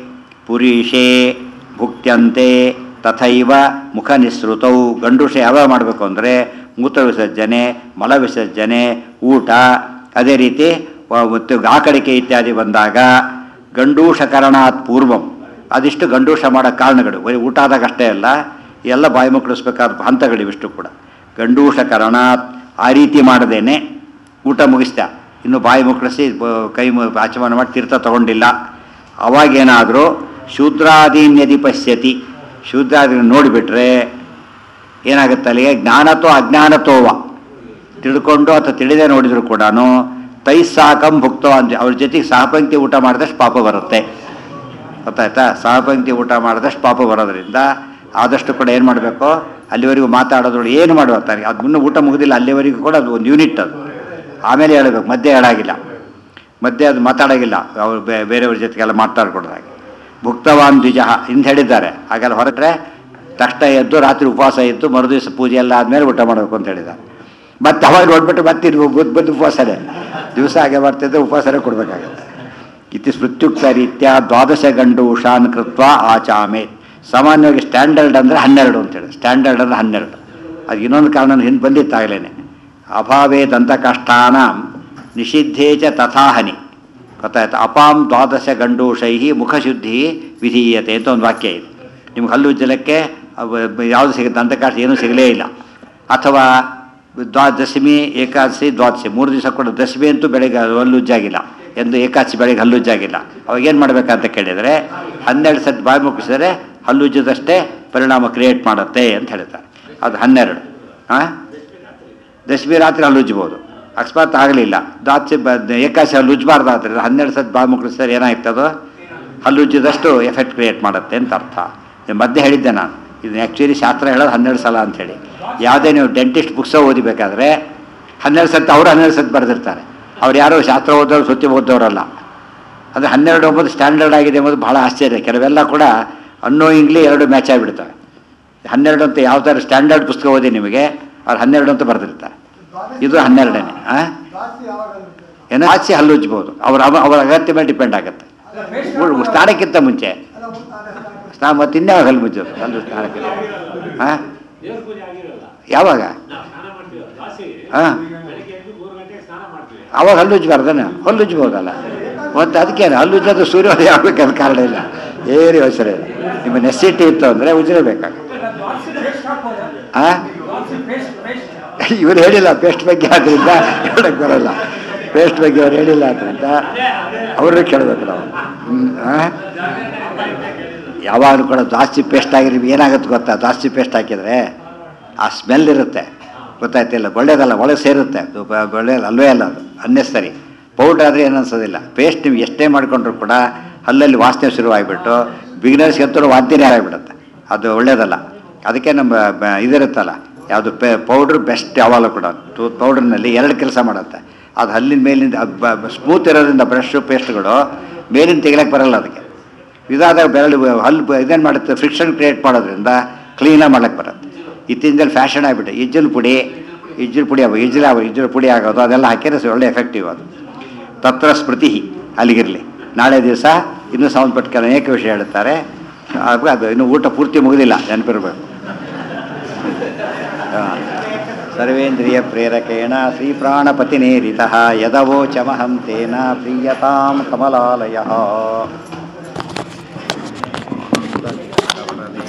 ಪುರೀಷೇ ಭುಕ್ತ್ಯಂತೆ ತಥೈವ ಮುಖ ನಿಸೃತೌ ಗಂಡುಷ ಯಾವ್ಯಾವ ಮಾಡಬೇಕು ಅಂದರೆ ಮೂತ್ರ ವಿಸರ್ಜನೆ ಮಲ ವಿಸರ್ಜನೆ ಊಟ ಅದೇ ರೀತಿ ವ- ಮತ್ತು ಆಕಡಿಕೆ ಇತ್ಯಾದಿ ಬಂದಾಗ ಗಂಡೂಷಕರಣಾತ್ ಪೂರ್ವಂ ಅದಿಷ್ಟು ಗಂಡೂಷ ಮಾಡೋ ಕಾರಣಗಳು ಬರೀ ಊಟ ಆದಾಗ ಅಷ್ಟೇ ಅಲ್ಲ ಎಲ್ಲ ಬಾಯಿ ಮುಕ್ಕಳಿಸ್ಬೇಕಾದ ಹಂತಗಳಿವಿಷ್ಟು ಕೂಡ ಗಂಡೂಷಕರಣಾತ್ ಆ ರೀತಿ ಮಾಡದೇನೆ ಊಟ ಮುಗಿಸ್ದ ಇನ್ನು ಬಾಯಿ ಮುಕ್ಕಳಿಸಿ ಬ- ಕೈ ಮು- ಆಚಮನ ಮಾಡಿ ತೀರ್ಥ ತಗೊಂಡಿಲ್ಲ ಅವಾಗೇನಾದರೂ ಶೂದ್ರಾದೀನ್ಯದಿ ಪಶ್ಯತಿ ಶೂದ್ರಾದಿ ನೋಡಿಬಿಟ್ರೆ ಏನಾಗುತ್ತೆ ಅಲ್ಲಿಗೆ ಜ್ಞಾನತೋ ಅಜ್ಞಾನತೋವ ತಿಳ್ಕೊಂಡು ಅಥವಾ ತಿಳಿದೇ ನೋಡಿದ್ರು ಕೂಡ ತೈಸ್ಸಾಕಂ ಭುಕ್ತೋ ಅಂತ ಅವ್ರ ಜೊತೆಗೆ ಸಹಪಂಕ್ತಿ ಊಟ ಮಾಡಿದಷ್ಟು ಪಾಪ ಬರುತ್ತೆ ಗೊತ್ತಾಯ್ತಾ ಸಹಪಂಕ್ತಿ ಊಟ ಮಾಡಿದಷ್ಟು ಪಾಪ ಬರೋದ್ರಿಂದ ಆದಷ್ಟು ಕೂಡ ಏನು ಮಾಡಬೇಕು ಅಲ್ಲಿವರೆಗೂ ಮಾತಾಡೋದ್ರೊಳಗೆ ಏನು ಮಾಡುವಂತಾರೆ ಅದು ಮುನ್ನ ಊಟ ಮುಗಿದಿಲ್ಲ ಅಲ್ಲಿವರೆಗೂ ಕೂಡ ಅದು ಒಂದು ಯೂನಿಟ್ ಅದು ಆಮೇಲೆ ಹೇಳಬೇಕು ಮಧ್ಯೆ ಹೇಳಾಗಿಲ್ಲ ಮಧ್ಯೆ ಅದು ಮಾತಾಡೋಗಿಲ್ಲ ಅವ್ರು ಬೇ ಬೇರೆಯವ್ರ ಜೊತೆಗೆಲ್ಲ ಮಾತಾಡ್ಕೊಡ್ದಾಗೆ ಭುಕ್ತವಾನ್ ದ್ವಿಜ ಇಂತ ಹೇಳಿದ್ದಾರೆ ಹಾಗೆಲ್ಲ ಹೊರಟ್ರೆ ತಕ್ಷಣ ಎದ್ದು ರಾತ್ರಿ ಉಪವಾಸ ಇದ್ದು ಮರುದಿವಸ ಪೂಜೆ ಎಲ್ಲ ಆದಮೇಲೆ ಊಟ ಮಾಡಬೇಕು ಅಂತ ಹೇಳಿದ್ದಾರೆ ಮತ್ತೆ ಅವಾಗ ನೋಡ್ಬಿಟ್ಟು ಮತ್ತೆ ಇನ್ನು ಬುದ್ಧ ಬಂದು ಉಪವಾಸನೇ ದಿವಸ ಹಾಗೆ ಮಾಡ್ತಿದ್ದೆ ಉಪವಾಸನೇ ಕೊಡಬೇಕಾಗತ್ತೆ ಇತಿ ಸ್ಮೃತ್ಯುಕ್ತ ರೀತ್ಯ ದ್ವಾದಶ ಗಂಡು ಉಷಾನ್ ಕೃತ್ವ ಆಚಾಮೆ ಸಾಮಾನ್ಯವಾಗಿ ಸ್ಟ್ಯಾಂಡರ್ಡ್ ಅಂದರೆ ಹನ್ನೆರಡು ಅಂತೇಳಿ ಸ್ಟ್ಯಾಂಡರ್ಡ್ ಅಂದರೆ ಹನ್ನೆರಡು ಅದು ಇನ್ನೊಂದು ಕಾರಣ ಹಿಂದೆ ಬಂದಿತ್ತಾಗಲೇ ಅಭಾವೇ ದಂತಕಷ್ಟಾನ ನಿಷಿದ್ಧೇ ಚ ತಥಾಹನಿ ಗೊತ್ತಾಯ್ತು ಅಪಾಂ ದ್ವಾದಶ ಗಂಡೂಷೈ ಮುಖಶುದ್ಧಿ ವಿಧೀಯತೆ ಅಂತ ಒಂದು ವಾಕ್ಯ ಇದೆ ನಿಮ್ಗೆ ಹಲ್ಲು ಉಜ್ಜಲಕ್ಕೆ ಯಾವುದು ಸಿಗ ದಂತಕಾಷ್ಟ ಏನೂ ಸಿಗಲೇ ಇಲ್ಲ ಅಥವಾ ದ್ವಾದಶಮಿ ಏಕಾದಶಿ ದ್ವಾದಶಿ ಮೂರು ದಿವಸ ಕೂಡ ದಶಮಿ ಅಂತೂ ಬೆಳಗ್ಗೆ ಹಲ್ಲು ಉಜ್ಜಾಗಿಲ್ಲ ಎಂದು ಏಕಾದಶಿ ಬೆಳಗ್ಗೆ ಹಲ್ಲು ಉಜ್ಜಾಗಿಲ್ಲ ಅವಾಗ ಏನು ಮಾಡಬೇಕಂತ ಕೇಳಿದರೆ ಹನ್ನೆರಡು ಸತಿ ಬಾಯಿ ಮುಗಿಸಿದರೆ ಹಲ್ಲು ಉಜ್ಜದಷ್ಟೇ ಪರಿಣಾಮ ಕ್ರಿಯೇಟ್ ಮಾಡುತ್ತೆ ಅಂತ ಹೇಳ್ತಾರೆ ಅದು ಹನ್ನೆರಡು ಹಾಂ ದಶಮಿ ರಾತ್ರಿ ಹಲ್ಲು ಉಜ್ಬೋದು ಅಕಸ್ಮಾತ್ ಆಗಲಿಲ್ಲ ದ್ವಾದಶಿ ಬ ಏಕಾದಶಿ ಹಲ್ಲು ಉಜ್ಬಾರ್ದು ಆದರೆ ಹನ್ನೆರಡು ಸತಿ ಬಾಯಿ ಮುಗಿಸಿದ್ರೆ ಏನಾಗ್ತದೋ ಹಲ್ಲು ಉಜ್ಜಿದಷ್ಟು ಎಫೆಕ್ಟ್ ಕ್ರಿಯೇಟ್ ಮಾಡುತ್ತೆ ಅಂತ ಅರ್ಥ ಇದು ಮಧ್ಯೆ ಹೇಳಿದ್ದೆ ನಾನು ಇದು ಆ್ಯಕ್ಚುಲಿ ಶಾಸ್ತ್ರ ಹೇಳೋದು ಹನ್ನೆರಡು ಸಲ ಅಂಥೇಳಿ ಯಾವುದೇ ನೀವು ಡೆಂಟಿಸ್ಟ್ ಬುಕ್ಸ ಓದಿಬೇಕಾದ್ರೆ ಹನ್ನೆರಡು ಸತಿ ಅವರು ಹನ್ನೆರಡು ಸತಿ ಬರೆದಿರ್ತಾರೆ ಅವ್ರು ಯಾರೋ ಶಾಸ್ತ್ರ ಓದೋರು ಸುತ್ತಿ ಓದೋರಲ್ಲ ಅಂದರೆ ಹನ್ನೆರಡು ಎಂಬುದು ಸ್ಟ್ಯಾಂಡರ್ಡ್ ಆಗಿದೆ ಎಂಬುದು ಬಹಳ ಆಶ್ಚರ್ಯ ಕೆಲವೆಲ್ಲ ಕೂಡ ಅನ್ನೋಯಿಂಗ್ಲಿ ಎರಡು ಮ್ಯಾಚ್ ಆಗಿಬಿಡ್ತವೆ ಹನ್ನೆರಡು ಅಂತ ಯಾವ ಥರ ಸ್ಟ್ಯಾಂಡರ್ಡ್ ಪುಸ್ತಕ ಓದಿ ನಿಮಗೆ ಅವ್ರು ಹನ್ನೆರಡು ಅಂತ ಬರೆದಿರ್ತಾರೆ ಇದು ಹನ್ನೆರಡನೇ ಹಾಂ ಜಾಸ್ತಿ ಯಾವಾಗ ಆಗುತ್ತೆ? ಏನೋ ಆಚೆ ಹಲ್ಲು ಉಜ್ಬೋದು ಅವ್ರ ಅವ- ಅವರ ಅಗತ್ಯ ಮೇಲೆ ಡಿಪೆಂಡ್ ಆಗುತ್ತೆ ಅಲ್ಲ, ಬೇಷ್ ಉಳ್- ಸ್ನಾನಕ್ಕಿಂತ ಮುಂಚೆ ಅಲ್ಲ, ಅದೇ ಸ್ನಾನ ಮತ್ತೆ ಇನ್ಯಾವಾಗ ಹಲ್ಲು ಮುಚ್ಚೋದು ಹಲ್ಲು ಸ್ನಾನಕ್ಕಿಂತ ಹಾಂ ದೇವ್ರ ಪೂಜೆ ಆಗಿರಲ್ಲ ಯಾವಾಗ ನಾವು ಸ್ನಾನ ಮಾಡ್ತೀವಿ ದಾಸಿ ಹಾಂ ಬೆಳಿಗ್ಗೆ ಎದ್ದು ಮೂರು ಗಂಟೆಗೆ ಸ್ನಾನ ಮಾಡ್ತೀವಿ ಅವಾಗ ಹಲ್ಲು ಉಜ್ಬಾರ್ದನ ಹಲ್ಲು ಉಜ್ಬೋದಲ್ಲ ಮತ್ತು ಅದಕ್ಕೇನು ಹಲ್ಲು ಉಜ್ಜೋದು ಸೂರ್ಯೋದಯ ಆಗ್ಬೇಕು ಅದು ಕಾರಣ ಇಲ್ಲ ಏನು ಯೋಚನೆ ಇಲ್ಲ ನಿಮ್ಮ ನೆಸಿಟಿ ಇತ್ತು ಅಂದರೆ ಉಜ್ರಬೇಕಾಗುತ್ತೆ ಆ ಇವ್ರು ಹೇಳಿಲ್ಲ ಪೇಸ್ಟ್ ಬಗ್ಗೆ ಆದ್ರಿಂದ ಹೇಳಕ್ ಬರಲ್ಲ ಪೇಸ್ಟ್ ಬಗ್ಗೆ ಅವ್ರು ಹೇಳಿಲ್ಲ ಆದ್ರಿಂದ ಅವ್ರನ್ನ ಕೇಳಬೇಕು ನಾವು ಹ್ಮ್, ಆ? ಯಾವಾಗಲೂ ಕೂಡ ಜಾಸ್ತಿ ಪೇಸ್ಟ್ ಆಗಿರಿ ಏನಾಗುತ್ತೆ ಗೊತ್ತಾ ಜಾಸ್ತಿ ಪೇಸ್ಟ್ ಹಾಕಿದರೆ ಆ ಸ್ಮೆಲ್ ಇರುತ್ತೆ ಗೊತ್ತಾಯ್ತಿಲ್ಲ ಒಳ್ಳೇದಲ್ಲ ಒಳಗೆ ಸೇರುತ್ತೆ ಅದು ಬ- ಒಳ್ಳೆಯದು ಅಲ್ವೇ ಅಲ್ಲ ಅದು ಅನ್ನೆಸ್ತರಿ ಪೌಡ್ರ್ ಆದರೆ ಏನು ಅನ್ಸೋದಿಲ್ಲ ಪೇಸ್ಟ್ ನೀವು ಎಷ್ಟೇ ಮಾಡಿಕೊಂಡ್ರು ಕೂಡ ಹಲ್ಲಲ್ಲಿ ವಾಸನೆ ಶುರುವಾಗಿಬಿಟ್ಟು ಬಿಗಿನರ್ಸ್ಗೆ ಅಂತೂ ವಾಂತಿನೇ ಆಗಿಬಿಡುತ್ತೆ ಅದು ಒಳ್ಳೇದಲ್ಲ ಅದಕ್ಕೆ ನಮ್ಮ ಬ- ಇದಿರುತ್ತಲ್ಲ ಯಾವುದು ಪೇ ಪೌಡ್ರ್ ಬೆಸ್ಟ್ ಯಾವಾಗಲೂ ಕೂಡ ಟೂತ್ ಪೌಡ್ರ್ನಲ್ಲಿ ಎರಡು ಕೆಲಸ ಮಾಡುತ್ತೆ ಅದು ಹಲ್ಲಿನ ಮೇಲಿಂದ ಸ್ಮೂತ್ ಇರೋದ್ರಿಂದ ಬ್ರಷು ಪೇಸ್ಟ್ಗಳು ಮೇಲಿಂದ ತೆಗಿಲಕ್ಕೆ ಬರಲ್ಲ ಅದಕ್ಕೆ ಇದಾದಾಗ ಬೆರಳು ಹಲ್ಲು ಬ- ಇದೇನು ಮಾಡುತ್ತೆ ಫ್ರಿಕ್ಷನ್ ಕ್ರಿಯೇಟ್ ಮಾಡೋದ್ರಿಂದ ಕ್ಲೀನಾಗಿ ಮಾಡ್ಲಿಕ್ಕೆ ಬರುತ್ತೆ ಇತ್ತೀಚಿನಲ್ಲಿ ಫ್ಯಾಷನ್ ಆಗಿಬಿಟ್ಟು ಇಜ್ಜಲ್ ಪುಡಿ ಇಜ್ಜಲ್ ಪುಡಿ ಆಗ ಇಜ್ಜಲ ಇಜ್ಜಲ ಪುಡಿ ಆಗೋದು ಅದೆಲ್ಲ ಹಾಕಿದ್ರೆ ಸ- ಒಳ್ಳೆ ಎಫೆಕ್ಟಿವ್ ಅದು ತತ್ರ ಸ್ಮೃತಿ ಅಲ್ಲಿಗಿರಲಿ ನಾಳೆ ದಿವಸ ಇನ್ನೂ ಸಂಬಂಧಪಟ್ಟ ಕೆಲ ಅನೇಕ ವಿಷಯ ಹೇಳ್ತಾರೆ ಅದು ಅದು ಇನ್ನು ಊಟ ಪೂರ್ತಿ ಮುಗಿದಿಲ್ಲ ನೆನಪಿರ್ಬೇಕು ಸರ್ವೇಂದ್ರಿಯ ಪ್ರೇರಕೇಣ ಶ್ರೀಪ್ರಾಣಪತಿನೇರಿತ ಯದವೋಚಮಹಂ ತೇನ ಪ್ರೀಯತಾಂ ಕಮಲಾಲಯ